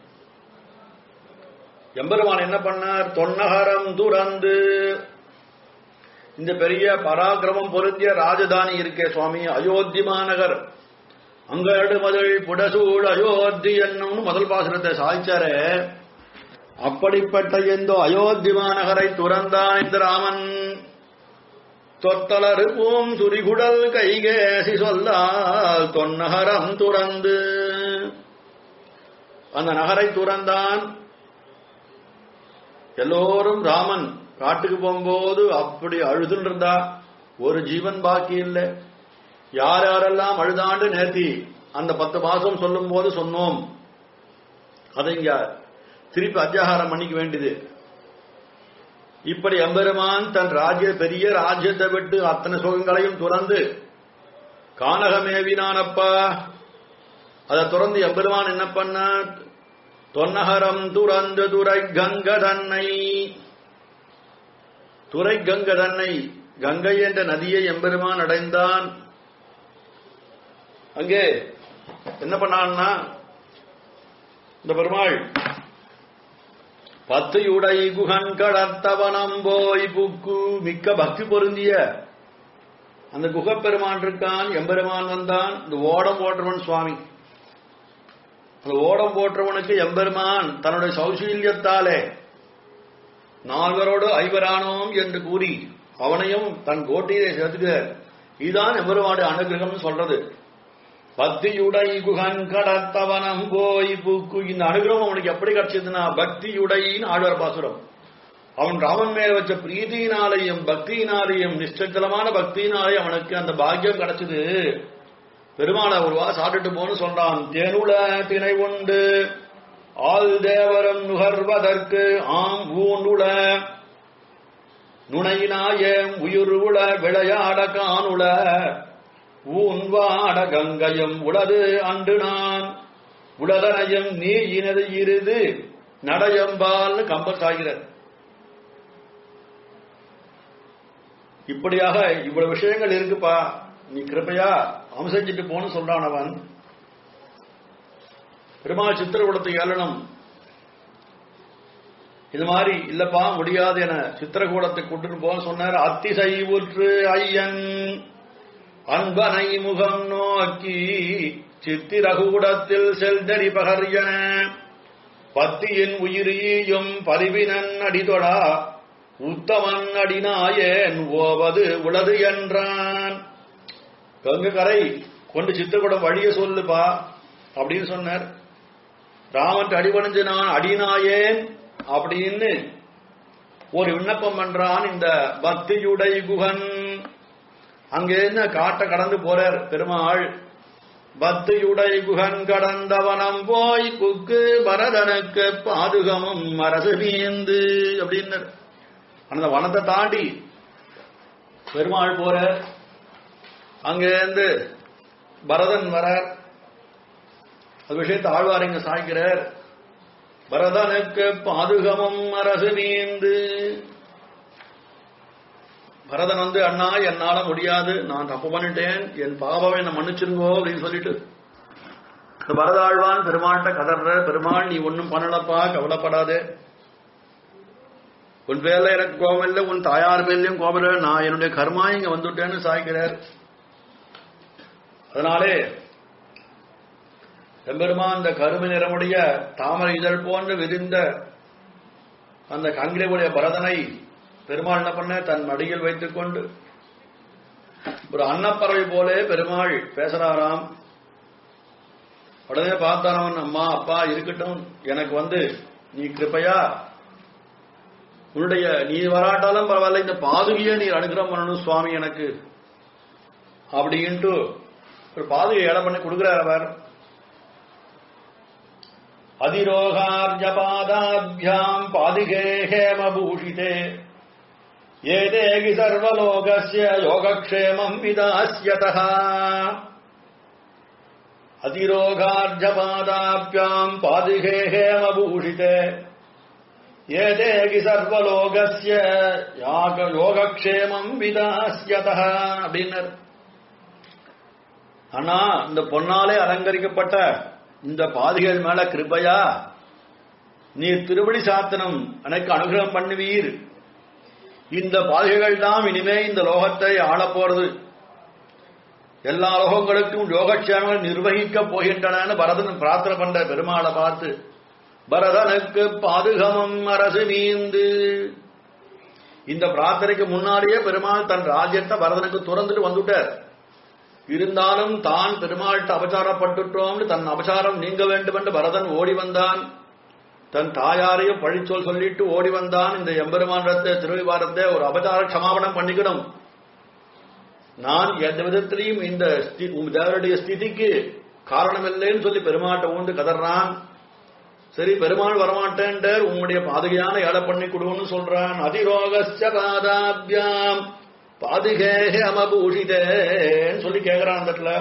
[SPEAKER 1] எம்பெருமான் என்ன பண்ணார் தொன்னகரம் துறந்து இந்த பெரிய பராக்கிரமம் பொருந்திய ராஜதானி இருக்கே சுவாமி அயோத்தி மாநகர் அங்கடு மதில் புடசூழ் அயோத்தி என்னும் முதல் பாசனத்தை சாய்ச்சாரே அப்படிப்பட்ட எந்தோ அயோத்தி மாநகரை துறந்தான் இந்த ராமன் தொத்தலரு பூம் துரிகுடல் கைகேசி சொல்லால் தொன்னகரம் துறந்து அந்த நகரை துறந்தான் எல்லோரும் ராமன் காட்டுக்கு போகும்போது அப்படி அழுதுன்னு இருந்தா ஒரு ஜீவன் பாக்கி இல்லை யார் யாரெல்லாம் அழுதாண்டு நேர்த்தி அந்த பத்து மாசம் சொல்லும் போது சொன்னோம் அதை இங்க திருப்பி அத்தியாகாரம் பண்ணிக்க வேண்டியது இப்படி எம்பெருமான் தன் ராஜ்ய பெரிய ராஜ்யத்தை விட்டு அத்தனை சுகங்களையும் துறந்து கானகமேவினானப்பா அதை துறந்து எம்பெருமான் என்ன பண்ண தொன்னகரம் துறந்து துரை கங்க தன்னை துரை கங்க தன்னை கங்கை என்ற நதியை எம்பெருமான் அடைந்தான் அங்கே என்ன பண்ணான்னா இந்த பெருமாள் பத்தையுடை குகன் கடத்தவனம் போய் புக்கு மிக்க பக்தி பொருந்திய அந்த குகப்பெருமான் இருக்கான் எம்பெருமான் வந்தான் இந்த ஓடம் போற்றவன் சுவாமி அந்த ஓடம் போற்றவனுக்கு எம்பெருமான் தன்னுடைய சௌசீல்யத்தாலே நால்வரோடு ஐவரானோம் என்று கூறி அவனையும் தன் கோட்டையிலே சேர்த்துக்கிறார் இதுதான் எம்பெருமானுடைய அனுகிரகம் சொல்றது பக்தியுடை குகன் கடத்தவனம் போய் புக்கு இந்த அனுகிரகம் அவனுக்கு எப்படி கிடைச்சதுன்னா பக்தியுடைன்னு ஆழ்வார் பாசுரம் அவன் ராமன் மேல வச்ச பிரீதியினாலேயும் பக்தியினாலேயும் நிஷ்டலமான பக்தியினாலே அவனுக்கு அந்த பாக்கியம் கிடைச்சது பெருமாளை ஒரு வா சாப்பிட்டுட்டு போன்னு சொல்றான் தேனுல திணை உண்டு ஆள் தேவரம் நுகர்வதற்கு ஆம் ஊண்டுல நுணையினாயம் உயிர் உள விளையாட காணுல ஊன்வாட கங்கையும் உளது அன்று நான் உளதனையும் நீ இனது இருது நடையம்பால்னு கம்ப சாகிறார் இப்படியாக இவ்வளவு விஷயங்கள் இருக்குப்பா நீ கிருப்பையா அம்சஞ்சிட்டு போன்னு சொல்றான் அவன் பெருமாள் சித்திரகுடத்தை ஏளனம் இது மாதிரி இல்லப்பா முடியாது என சித்திரகூடத்தை கொண்டு போன்னு சொன்னார் அத்திசை உற்று ஐயன் அன்பனை முகம் நோக்கி சித்திரகூடத்தில் செல்தடி பகர்யன பத்தியின் உயிரியும் பரிவினன் அடிதொடா உத்தமன் அடினாயேன் ஓவது உளது என்றான் கங்கு கரை கொண்டு சித்திரகுடம் வழிய சொல்லுப்பா அப்படின்னு சொன்னார் ராமன் அடிபணிஞ்சு நான் அடினாயேன் அப்படின்னு ஒரு விண்ணப்பம் பண்றான் இந்த பக்தியுடை குகன் அங்கேருந்து காட்ட கடந்து போறார் பெருமாள் பக்தியுடை குகன் கடந்தவனம் போய் குக்கு பரதனுக்கு பாதுகமும் அரசு மீந்து அப்படின்னு அந்த வனத்தை தாண்டி பெருமாள் போறார் அங்கேருந்து பரதன் வரார் அது விஷயத்தை ஆழ்வார் இங்க சாய்க்கிறார் பரதனுக்கு பாதுகமும் அரசு நீந்து பரதன் வந்து அண்ணா என்னால முடியாது நான் தப்பு பண்ணிட்டேன் என் பாவம் என்ன மன்னிச்சிருங்கோ அப்படின்னு சொல்லிட்டு இந்த பரதாழ்வான் பெருமாள்கிட்ட கதற பெருமாள் நீ ஒன்னும் பண்ணலப்பா கவலைப்படாதே உன் பேர்ல எனக்கு கோபம் இல்லை உன் தாயார் பேர்லயும் கோபம் இல்லை நான் என்னுடைய கர்மா இங்க வந்துட்டேன்னு சாய்க்கிறார் அதனாலே எம்பெருமான் அந்த கருமை நிறமுடைய தாமரை இதழ் போன்று விரிந்த அந்த கங்கிரையுடைய பரதனை பெருமாள் என்ன பண்ண தன் மடியில் வைத்துக் கொண்டு ஒரு அன்னப்பறவை போலே பெருமாள் பேசுறாராம் உடனே பார்த்தானவன் அம்மா அப்பா இருக்கட்டும் எனக்கு வந்து நீ கிருப்பையா உன்னுடைய நீ வராட்டாலும் பரவாயில்ல இந்த பாதுகையை நீ அனுகிரகம் பண்ணணும் சுவாமி எனக்கு அப்படின்ட்டு ஒரு பாதையை இடம் பண்ணி கொடுக்கிறார் அவர் அதிரோகார்ஜபாதாபியாம் பாதிகே ஹேமபூஷிதே ஏதேகி சர்வலோகஸ்ய யோகக்ஷேமம் விதாஸ்யதः அதிரோகார்ஜபாதாபியாம் பாதிகே ஹேமபூஷிதே ஏதேகி சர்வலோகஸ்ய யாக யோகக்ஷேமம் விதாஸ்யதः அப்படின்னர் ஆனா இந்த பொன்னாலே அலங்கரிக்கப்பட்ட இந்த பாதிகள் மேல கிருபையா நீர் திருவடி சாத்தனம் எனக்கு அனுகிரகம் பண்ணுவீர் இந்த பாதிகைகள் தான் இனிமே இந்த லோகத்தை ஆளப் போறது எல்லா லோகங்களுக்கும் யோகக்ஷேமங்கள் நிர்வகிக்க போகின்றன பரதன் பிரார்த்தனை பண்ற பெருமாளை பார்த்து பரதனுக்கு பாதுகமம் அரசு மீந்து இந்த பிரார்த்தனைக்கு முன்னாடியே பெருமாள் தன் ராஜ்யத்தை பரதனுக்கு துறந்துட்டு வந்துட்டார் இருந்தாலும் தான் பெருமாள்கிட்ட அபச்சாரப்பட்டுட்டோம்னு தன் அபச்சாரம் நீங்க வேண்டும் என்று பரதன் ஓடி வந்தான் தன் தாயாரையும் பழிச்சொல் சொல்லிட்டு ஓடி வந்தான் இந்த எம்பெருமானத்தை திருவிவாரத்தை ஒரு அபச்சார க்ஷமாபணம் பண்ணிக்கணும் நான் எந்த விதத்திலையும் இந்த ஸ்தி- உம் தேவருடைய ஸ்திதிக்கு காரணம் இல்லைன்னு சொல்லி பெருமாட்டை ஊந்து கதறான் சரி பெருமாள் வரமாட்டேன்டர் உம்முடைய பாதுகையான ஏழை பண்ணி கொடுன்னு சொல்றான் அதிரோகஸ்ய பாதாபியாம் பாதுகேக அமபூஷிதேன்னு சொல்லி கேட்கிறான் அந்த இடத்துல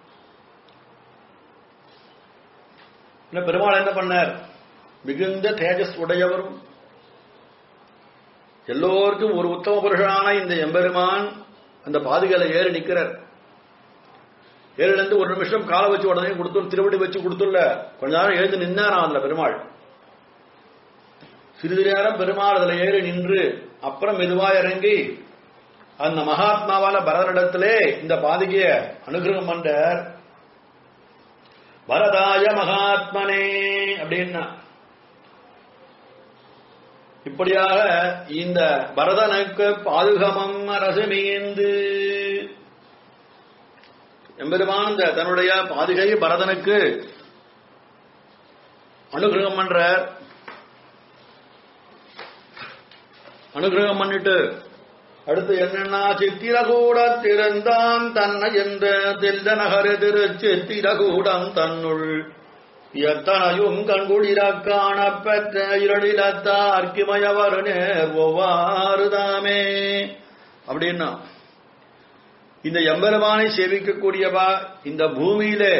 [SPEAKER 1] இல்ல பெருமாள் என்ன பண்ணார் மிகுந்த தேஜஸ் உடையவரும் எல்லோருக்கும் ஒரு உத்தம புருஷனான இந்த எம்பெருமான் அந்த பாதுகையில ஏறி நிக்கிறார் ஏறிலிருந்து ஒரு நிமிஷம் காலை வச்சு உடனே கொடுத்து திருவடி வச்சு கொடுத்துள்ள கொஞ்ச நேரம் எழுந்து நின்னாராம் அதுல பெருமாள் சிறிது நேரம் பெருமாள் அதுல ஏறி நின்று அப்புறம் மெதுவா இறங்கி அந்த மகாத்மாவால பரதனிடத்திலே இந்த பாதுகைய அனுகிரகம் பண்றார் பரதாய மகாத்மனே அப்படின்னா இப்படியாக இந்த பரதனுக்கு பாதுகமம் அரசு மீந்து எம்பெருமான் இந்த தன்னுடைய பாதுகை பரதனுக்கு அனுகிரகம் பண்ற அனுகிரகம் பண்ணிட்டு அடுத்து என்னன்னா சித்திரகூட திறந்தான் தன்னை என்ற தில்ல நகர திரு சித்திரகூடம் தன்னுள் எத்தனையும் கண்குளிர காணப்பெற்ற இரடிலத்தார்க்கிமயவர் நேர் ஒவ்வாறு தாமே அப்படின்னா இந்த எம்பெருமானை சேவிக்கக்கூடியவா இந்த பூமியிலே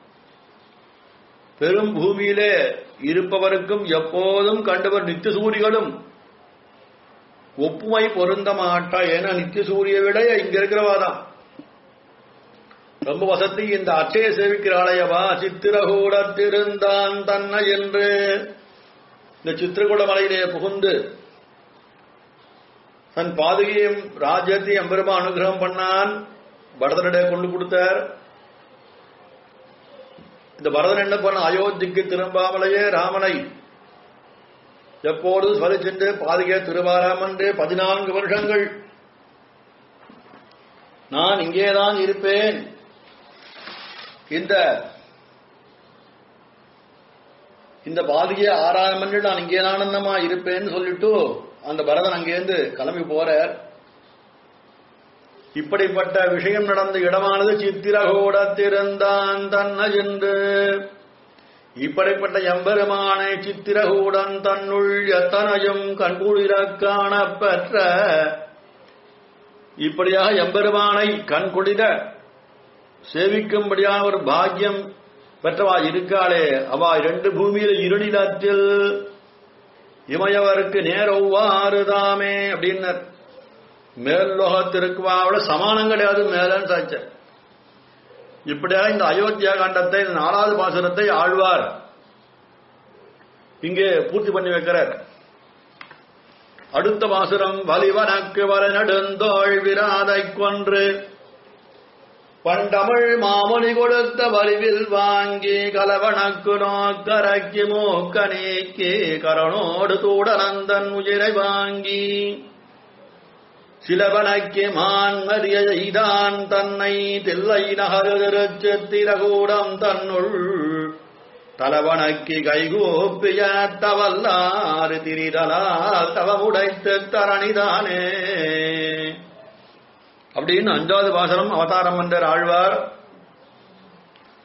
[SPEAKER 1] பெரும் பூமியிலே இருப்பவருக்கும் எப்போதும் கண்டவர் நித்திய சூரிகளும் ஒப்புமை பொருந்த மாட்டா ஏன்னா நித்திய சூரிய விட இங்க இருக்கிறவாதான் ரொம்ப வசதி இந்த அச்சய சேவிக்கிறாளையவா சித்திரகூடத்திருந்தான் தன்னை என்று இந்த சித்திரகூட மலையிலே புகுந்து தன் பாதுகையும் ராஜ்யத்தையும் எம்பெருமா அனுகிரகம் பண்ணான் பரதனிடையே கொண்டு கொடுத்தார் இந்த பரதன் என்ன பண்ண அயோத்திக்கு திரும்பாமலேயே ராமனை எப்போது ஸ்மரிச்சென்று பாதுகை திருவாராமன்று பதினான்கு வருஷங்கள் நான் இங்கேதான் இருப்பேன் இந்த இந்த பாதிய ஆறாயிரம் மணி நான் இங்கே ஆனந்தமா இருப்பேன்னு சொல்லிட்டு அந்த பரதன் அங்கேருந்து கிளம்பி போறார் இப்படிப்பட்ட விஷயம் நடந்த இடமானது சித்திரகூடத்திருந்தான் தன்ன என்று இப்படிப்பட்ட எம்பெருமானை சித்திரகூடன் தன்னுள் எத்தனையும் கண்குளிர காணப்பெற்ற இப்படியாக எம்பெருமானை கண்குளிர சேவிக்கும்படியாக ஒரு பாக்கியம் பெற்றவா இருக்காளே அவா இரண்டு பூமியில இருநிலத்தில் இமயவருக்கு நேர ஒவ்வாறு தாமே அப்படின்னர் மேல் லோகத்திற்குவாவோட சமானம் கிடையாது மேலன்னு சாச்ச இப்படியாக இந்த அயோத்தியா காண்டத்தை இந்த நாலாவது பாசுரத்தை ஆழ்வார் இங்கே பூர்த்தி பண்ணி வைக்கிறார் அடுத்த பாசுரம் வலிவனக்கு வர நெடுந்தோள் விராதை கொன்று பண்டமிழ் மாமொழி கொடுத்த வலிவில் வாங்கி கலவணக்கு நோக்கரக்கி மூக்க நீக்கி கரணோடு தூடனந்தன் உயிரை வாங்கி சிலவனக்கு மான்மரிய செய்தான் தன்னை தில்லை நகருச்சித்திரகூடம் தன்னுள் தலவனக்கு கைகூப்பிய தவல்லாறு திரிதலால் தவமுடைத்து தரணிதானே அப்படின்னு அஞ்சாவது பாசனம் அவதாரம் என்ற ஆழ்வார்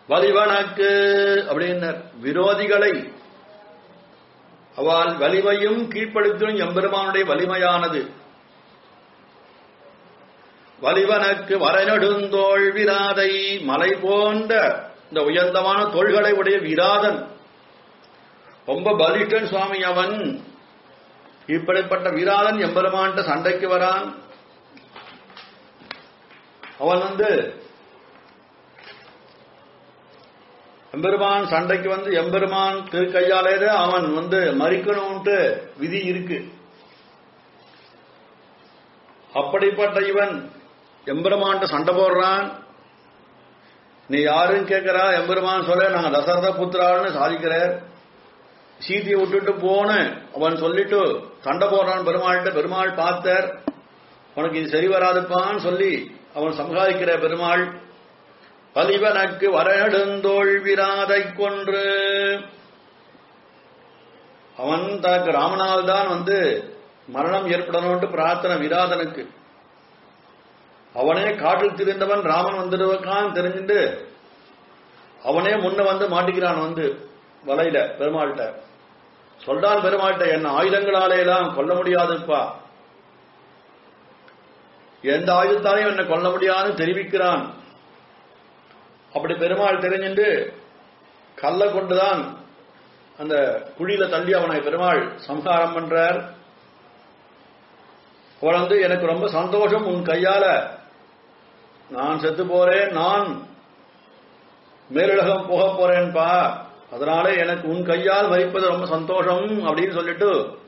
[SPEAKER 1] வலிவனக்கு அப்படின்னர் விரோதிகளை அவள் வலிமையும் கீழ்ப்படுத்தும் எம்பெருமானுடைய வலிமையானது வலிவனக்கு வரநெடுந்தோள் விராதை மலை போன்ற இந்த உயர்ந்தமான தோள்களை உடைய விராதன் ரொம்ப பலிஷ்டன் சுவாமி அவன் இப்படிப்பட்ட விராதன் எம்பெருமான்ட்ட சண்டைக்கு வரான் அவன் வந்து எம்பெருமான் சண்டைக்கு வந்து எம்பெருமான் திருக்கையாலே அவன் வந்து மறிக்கணும்ட்டு விதி இருக்கு அப்படிப்பட்ட இவன் எம்பெருமான்ட்ட சண்டை போடுறான் நீ யாருன்னு கேட்கிறா எம்பெருமான் சொல்ல நாங்க தசரத புத்திரான்னு சாதிக்கிறார் சீதையை விட்டுட்டு போன அவன் சொல்லிட்டு சண்டை போடுறான் பெருமாள்கிட்ட பெருமாள் பார்த்தார் உனக்கு இது சரி வராதுப்பான்னு சொல்லி அவன் சம்ஹாதிக்கிற பெருமாள் பலிவனக்கு வரநெடுந்தோள் விராதை கொன்று அவன் தனக்கு ராமனால் தான் வந்து மரணம் ஏற்படணும்ட்டு பிரார்த்தனை விராதனுக்கு அவனே காட்டில் திரிந்தவன் ராமன் வந்துடுவக்கான் தெரிஞ்சுட்டு அவனே முன்ன வந்து மாட்டிக்கிறான் வந்து வலையில பெருமாள்கிட்ட சொல்றான் பெருமாள்கிட்ட என்ன ஆயுதங்களாலே எல்லாம் கொல்ல முடியாதுப்பா எந்த ஆயுதத்தாலையும் என்னை கொல்ல முடியாதுன்னு தெரிவிக்கிறான் அப்படி பெருமாள் தெரிஞ்சுட்டு கல்ல கொண்டுதான் அந்த குழியில தள்ளி அவனை பெருமாள் சம்ஹாரம் பண்றார் அவன் வந்து எனக்கு ரொம்ப சந்தோஷம் உன் கையால நான் செத்து போறேன் நான் மேலுலகம் போக போறேன்பா அதனால எனக்கு உன் கையால் மறிப்பது ரொம்ப சந்தோஷம் அப்படின்னு சொல்லிட்டு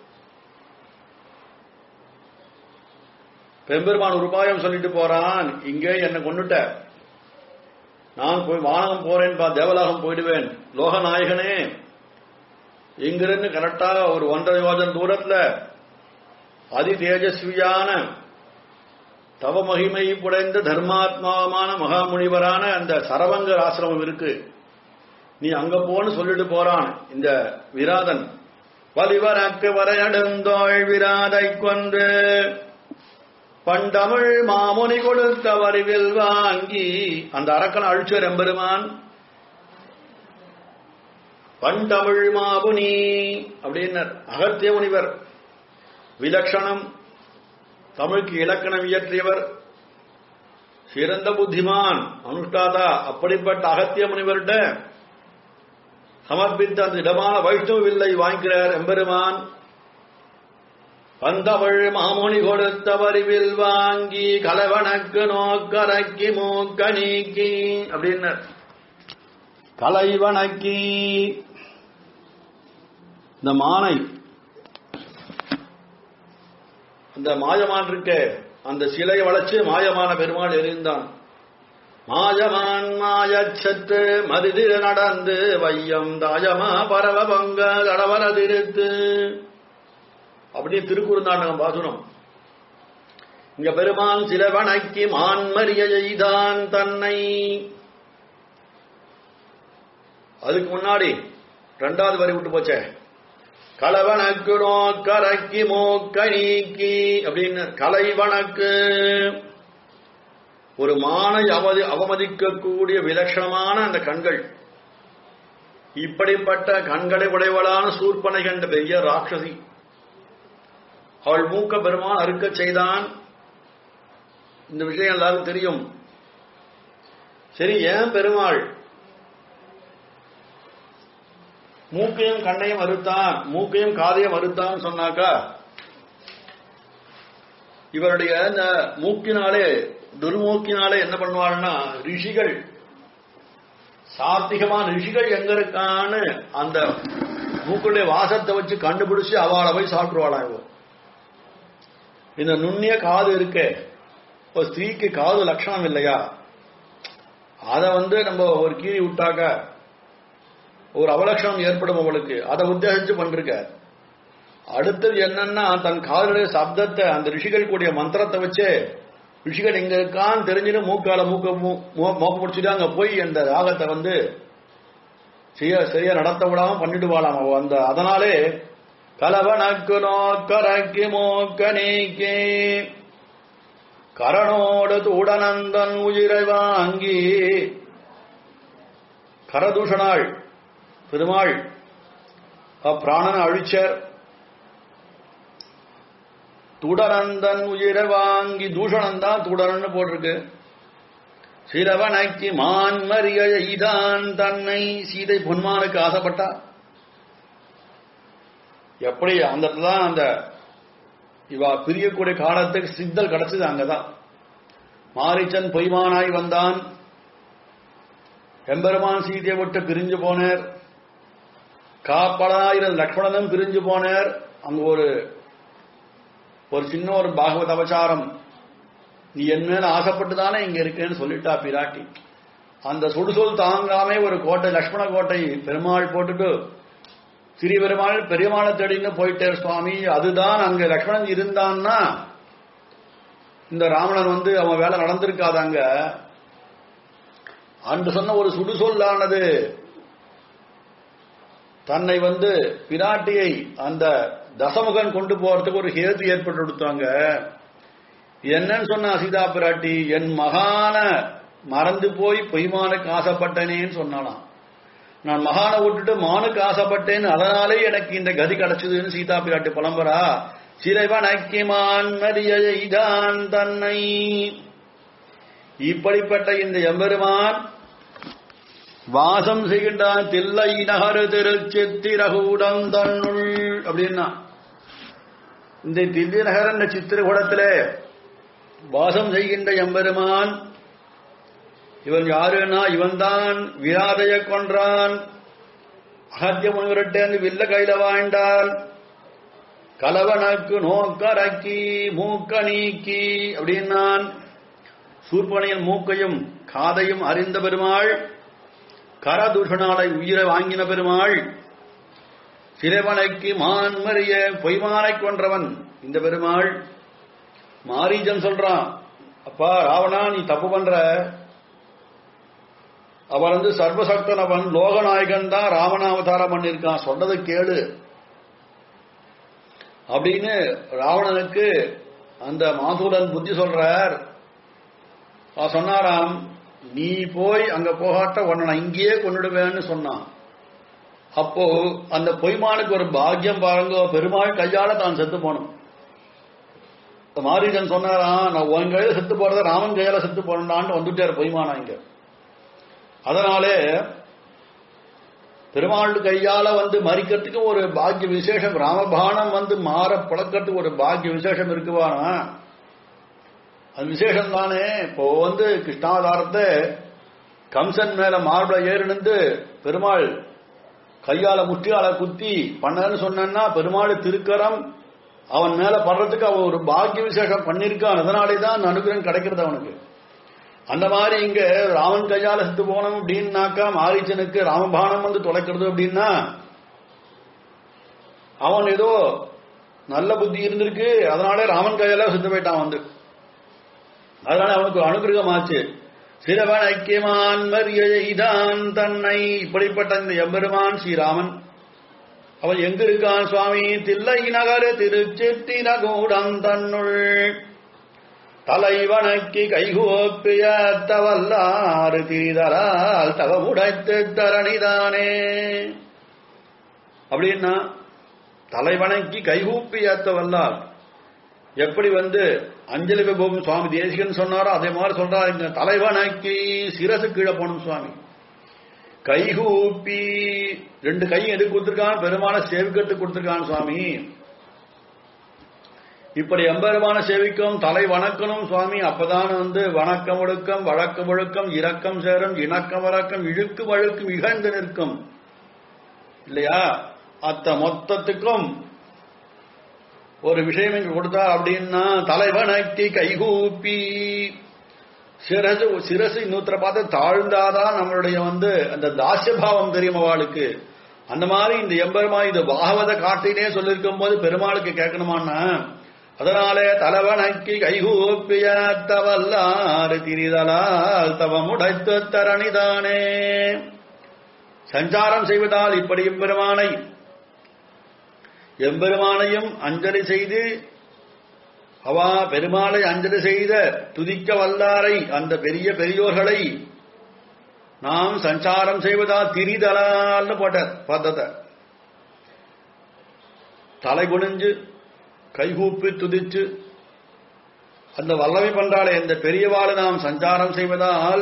[SPEAKER 1] பெம்பெருமான் ஒரு உபாயம் சொல்லிட்டு போறான் இங்கே என்னை கொண்டுட்ட நான் போய் வானகம் போறேன்பா தேவலாகம் போயிடுவேன் லோகநாயகனே இங்கிருந்து கரெக்டா ஒரு ஒன்றரை யோஜன் தூரத்துல அதி தேஜஸ்வியான தவ மகிமை புடைந்த தர்மாத்மாவமான மகாமுனிவரான அந்த சரவங்கர் ஆசிரமம் இருக்கு நீ அங்க போன்னு சொல்லிட்டு போறான் இந்த விராதன் வலிவரக்கு வரையடுந்தோள் விராதை கொண்டு பண்டமிழ் மாமுனி கொடுத்த வரிவில் வாங்கி அந்த அரக்கன் அழிச்சர் எம்பெருமான் பண்டமிழ் மாமுனி அப்படின்னர் அகத்திய முனிவர் விலட்சணம் தமிழுக்கு இலக்கணம் இயற்றியவர் சிறந்த புத்திமான் அனுஷ்டாதா அப்படிப்பட்ட அகத்திய முனிவர்கிட்ட சமர்ப்பித்த அந்த இடமான வைஷ்ணவ வில்லை வாங்கிக்கிறார் எம்பெருமான் பந்தமிழ் மாமுனி கொடுத்த வரிவில் வாங்கி கலவனக்கு நோக்கரக்கி மூக்க நீக்கி அப்படின்னர் கலைவனக்கி இந்த மானை அந்த மாயமான் இருக்க அந்த சிலையை வளைச்சு மாயமான பெருமாள் எரிந்தான் மாயமான் மாயச்சத்து மதிதிர நடந்து வையம் தாயமா பரவ பங்க கடவர திருத்து அப்படி திருக்குறுந்தாண்டகம் பாசுரம் இங்க பெருமான் சிலவனைக்கு மான்மரிய செய்தான் தன்னை அதுக்கு முன்னாடி ரெண்டாவது வரி விட்டு போச்சே களவனக்கு நோக்கரக்கி மூக்க நீக்கி அப்படின்னு கலைவனக்கு ஒரு மானை அவதி அவமதிக்கக்கூடிய விலட்சணமான அந்த கண்கள் இப்படிப்பட்ட கண்களை உடையவளான சூர்பனை கண்ட பெரிய ராட்சசி அவள் மூக்க பெருமான் அறுக்க செய்தான் இந்த விஷயம் எல்லாரும் தெரியும் சரி ஏன் பெருமாள் மூக்கையும் கண்ணையும் அறுத்தான் மூக்கையும் காதையும் அறுத்தான் சொன்னாக்கா இவருடைய இந்த மூக்கினாலே துர்மூக்கினாலே என்ன பண்ணுவாள்னா ரிஷிகள் சாத்திகமான ரிஷிகள் எங்க இருக்கான்னு அந்த மூக்குடைய வாசத்தை வச்சு கண்டுபிடிச்சு அவளை போய் சாப்பிட்டுருவாளா இவ இந்த நுண்ணிய காது இருக்கே ஒரு ஸ்திரீக்கு காது லட்சணம் இல்லையா அதை வந்து நம்ம ஒரு கீறி விட்டாக்க ஒரு அவலட்சணம் ஏற்படும் அவளுக்கு அதை உத்தேசிச்சு பண்ருக்க அடுத்தது என்னன்னா தன் காதலுடைய சப்தத்தை அந்த ரிஷிகள் கூடிய மந்திரத்தை வச்சு ரிஷிகள் எங்க இருக்கான்னு தெரிஞ்சுன்னு மூக்கால மூக்க மோக்க முடிச்சுட்டு அங்க போய் அந்த ராகத்தை வந்து செய்ய சரியா நடத்த விடாம பண்ணிடுவாளாம் அவ அந்த அதனாலே கலவனக்கு நோக்கரக்கி மூக்க நீக்கி கரணோடு தூடனந்தன் உயிரை வாங்கி கரதூஷணாள் பெருமாள் பிராணன அழிச்சர் துடரந்தன் உயிரை வாங்கி தூஷணம் தான் துடரன்னு போட்டிருக்கு சிரவனைக்கு மான்மறிய இதான் தன்னை சீதை பொன்மானுக்கு ஆசைப்பட்டா எப்படி அந்த இடத்துல தான் அந்த இவா பிரியக்கூடிய காலத்துக்கு சித்தல் கிடைச்சது அங்கதான் மாரிச்சன் பொய்மானாய் வந்தான் எம்பெருமான் சீதையை விட்டு பிரிஞ்சு போனார் காப்பலாயிரம் லக்ஷ்மணனும் பிரிஞ்சு போனார் அங்க ஒரு ஒரு சின்ன ஒரு பாகவத அவசாரம் நீ என் மேல ஆசைப்பட்டு தானே இங்க இருக்கேன்னு சொல்லிட்டா பிராட்டி அந்த சுடுசொல் தாங்காம ஒரு கோட்டை லக்ஷ்மண கோட்டை பெருமாள் போட்டுட்டு சிறிய பெருமாள் பெருமாளை தேடின்னு போயிட்டார் சுவாமி அதுதான் அங்க லக்ஷ்மணன் இருந்தான்னா இந்த ராவணன் வந்து அவன் வேலை நடந்திருக்காதாங்க அன்று சொன்ன ஒரு சுடுசொல்லானது தன்னை வந்து பிராட்டியை அந்த தசமுகன் கொண்டு போறதுக்கு ஒரு ஹேத்து ஏற்பட்டு கொடுத்தாங்க என்னன்னு சொன்னா சீதா பிராட்டி என் மகான மறந்து போய் பொய்மானுக்கு ஆசைப்பட்டனேன்னு சொன்னாலாம் நான் மகான விட்டுட்டு மானுக்கு ஆசைப்பட்டேன் அதனாலே எனக்கு இந்த கதி கிடைச்சதுன்னு சீதா பிராட்டி புலம்புறா சிறைவன் ஐக்கியமான் மரியைதான் தன்னை இப்படிப்பட்ட இந்த எம்பெருமான் வாசம் செய்கின்றான் தில்லை நகரு திருச்சித்திரகூடம் தன்னுள் அப்படின்னா இந்த தில்லை நகர் என்ற சித்திரகூடத்திலே வாசம் செய்கின்ற எம்பெருமான் இவன் யாருன்னா இவன்தான் விராதைய கொன்றான் அகத்திய முனிவர்கிட்ட வில்ல கையில வாழ்ந்தான் கலவனுக்கு நோக்கரக்கி மூக்க நீக்கி அப்படின்னான் சூர்பனையின் மூக்கையும் காதையும் அறிந்த பெருமாள் கரதூஷணாலை உயிரை வாங்கின பெருமாள் சிறைவனைக்கு மான்மறிய பொய்மானை கொன்றவன் இந்த பெருமாள் மாரீஜன் சொல்றான் அப்பா ராவணா நீ தப்பு பண்ற அவன் வந்து சர்வசக்தன் அவன் லோகநாயகன் தான் ராவணாவதாரம் பண்ணிருக்கான் சொன்னதை கேளு அப்படின்னு ராவணனுக்கு அந்த மாசூரன் புத்தி சொல்றார் சொன்னாராம் நீ போய் அங்க போகாட்ட உன்னை நான் இங்கேயே கொண்டுடுவேன்னு சொன்னான் அப்போ அந்த பொய்மானுக்கு ஒரு பாக்கியம் பாருங்க பெருமாள் கையால தான் செத்து போனோம் மாரீஜன் சொன்னாராம் நான் உன் கையில செத்து போறத ராமன் கையால செத்து போறான்னு வந்துட்டார் பொய்மானா இங்க அதனாலே பெருமாள் கையால வந்து மறிக்கிறதுக்கு ஒரு பாக்கிய விசேஷம் ராமபானம் வந்து மாற பழக்கிறதுக்கு ஒரு பாக்கிய விசேஷம் இருக்குவானா அது விசேஷம் தானே இப்போ வந்து கிருஷ்ணாவதாரத்தை கம்சன் மேல மார்பல ஏறினு பெருமாள் கையால முட்டியால குத்தி பண்ணன்னு சொன்னா பெருமாள் திருக்கரம் அவன் மேல படுறதுக்கு அவன் ஒரு பாக்கிய விசேஷம் பண்ணிருக்கான் அதனாலே தான் அனுகிரகம் கிடைக்கிறது அவனுக்கு அந்த மாதிரி இங்க ராமன் கையால செத்து போனோம் அப்படின்னாக்கா மாரீச்சனுக்கு ராமபானம் வந்து தொலைக்கிறது அப்படின்னா அவன் ஏதோ நல்ல புத்தி இருந்திருக்கு அதனாலே ராமன் கையால செத்து போயிட்டான் வந்து அதனால அவனுக்கு ஒரு அனுகிரகம் ஆச்சு சிறவன் ஐக்கியமான் மரியைதான் தன்னை இப்படிப்பட்ட இந்த எம்பெருமான் ஸ்ரீராமன் அவன் எங்க இருக்கான் சுவாமி தில்லை நகர திருச்சித்திரகூடம் தன்னுள் தலைவனக்கு கைகோப்பிய தவல்லாறு தீதரால் தவமுடைத்து தரணிதானே அப்படின்னா தலைவனைக்கு கைகூப்பி ஏத்தவல்லால் எப்படி வந்து அஞ்சலி விபவம் சுவாமி தேசிகன் சொன்னாரோ அதே மாதிரி சொல்றாரு இங்க தலைவனைக்கு சிரசு கீழே போகணும் சுவாமி கைகூப்பி ரெண்டு கையும் எதுக்கு கொடுத்திருக்கான் பெருமான சேவிக்கத்துக்கு கொடுத்திருக்கான் சுவாமி இப்படி எம்பெருமான சேவிக்கும் தலை வணக்கணும் சுவாமி அப்பதான் வந்து வணக்கம் ஒழுக்கம் வழக்கம் ஒழுக்கம் இரக்கம் சேரும் இணக்கம் வழக்கம் இழுக்கு வழுக்கும் இகழ்ந்து நிற்கும் இல்லையா அத்த மொத்தத்துக்கும் ஒரு விஷயம் இங்க கொடுத்தா அப்படின்னா தலைவனுக்கு கைகூப்பி சிரசு சிரசு இன்னொருத்தரை பார்த்து தாழ்ந்தாதான் நம்மளுடைய வந்து அந்த தாசியபாவம் தெரியும் அவளுக்கு அந்த மாதிரி இந்த எம்பெருமா இந்த பாகவத காட்டினே சொல்லிருக்கும் போது பெருமாளுக்கு கேட்கணுமான்னா அதனாலே தலைவனுக்கு கைகூப்பிய தவல்லாறு திரிதலால் தவமுடைத்து தரணிதானே சஞ்சாரம் செய்வதால் இப்படி எம்பெருமானை எம்பெருமானையும் அஞ்சலி செய்து அவா பெருமாளை அஞ்சலி செய்த துதிக்க வல்லாரை அந்த பெரிய பெரியோர்களை நாம் சஞ்சாரம் செய்வதா திரிதலால்னு போட்டார் பத்தத்தை தலை குனிஞ்சு கைகூப்பி துதிச்சு அந்த வல்லமை பண்றாளே இந்த பெரியவாளை நாம் சஞ்சாரம் செய்வதால்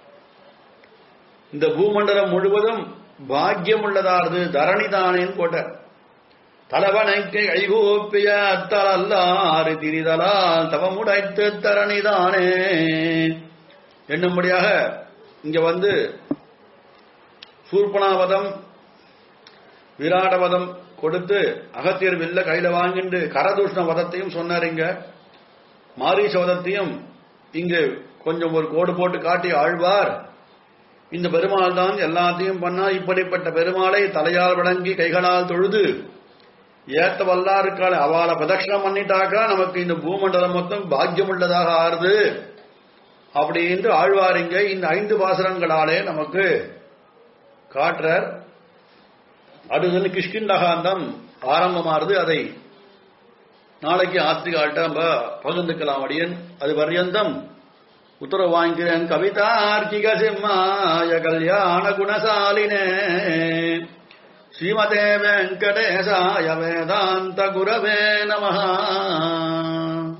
[SPEAKER 1] இந்த பூமண்டலம் முழுவதும் பாக்கியம் உள்ளதானது தரணிதானேன்னு போட்டார் தலைவனைக்கு கைகூப்பிய அத்தலல்லாறு திரிதலால் தவமுடைத்து தரணிதானே என்னும்படியாக இங்க வந்து சூர்பனாவதம் விராடவதம் கொடுத்து அகத்தியர் வில்ல கையில வாங்கிட்டு கரதூஷ்ண வதத்தையும் சொன்னார் இங்க மாரீச வதத்தையும் இங்கு கொஞ்சம் ஒரு கோடு போட்டு காட்டி ஆழ்வார் இந்த பெருமாள் தான் எல்லாத்தையும் பண்ணா இப்படிப்பட்ட பெருமாளை தலையால் வணங்கி கைகளால் தொழுது ஏத்த வல்லாருக்கால அவளை பிரதட்சணம் பண்ணிட்டாக்கா நமக்கு இந்த பூமண்டலம் மொத்தம் பாக்கியம் உள்ளதாக ஆறுது அப்படின்ட்டு ஆழ்வாரிங்க இந்த ஐந்து பாசனங்களாலே நமக்கு காட்டுறார் அடுத்தது கிஷ்கிண்டகாந்தம் ஆரம்பமாறுது அதை நாளைக்கு ஆஸ்திகால்ட்ட நம்ம பகிர்ந்துக்கலாம் அடியன் அது பர்யந்தம் உத்தரவு வாங்கிக்கிறேன் கவிதார்க்கிக சிம்மாய கல்யாண குணசாலினே ஸ்ரீமதே வெங்கடேசாய வேதாந்த குரவே நமஹா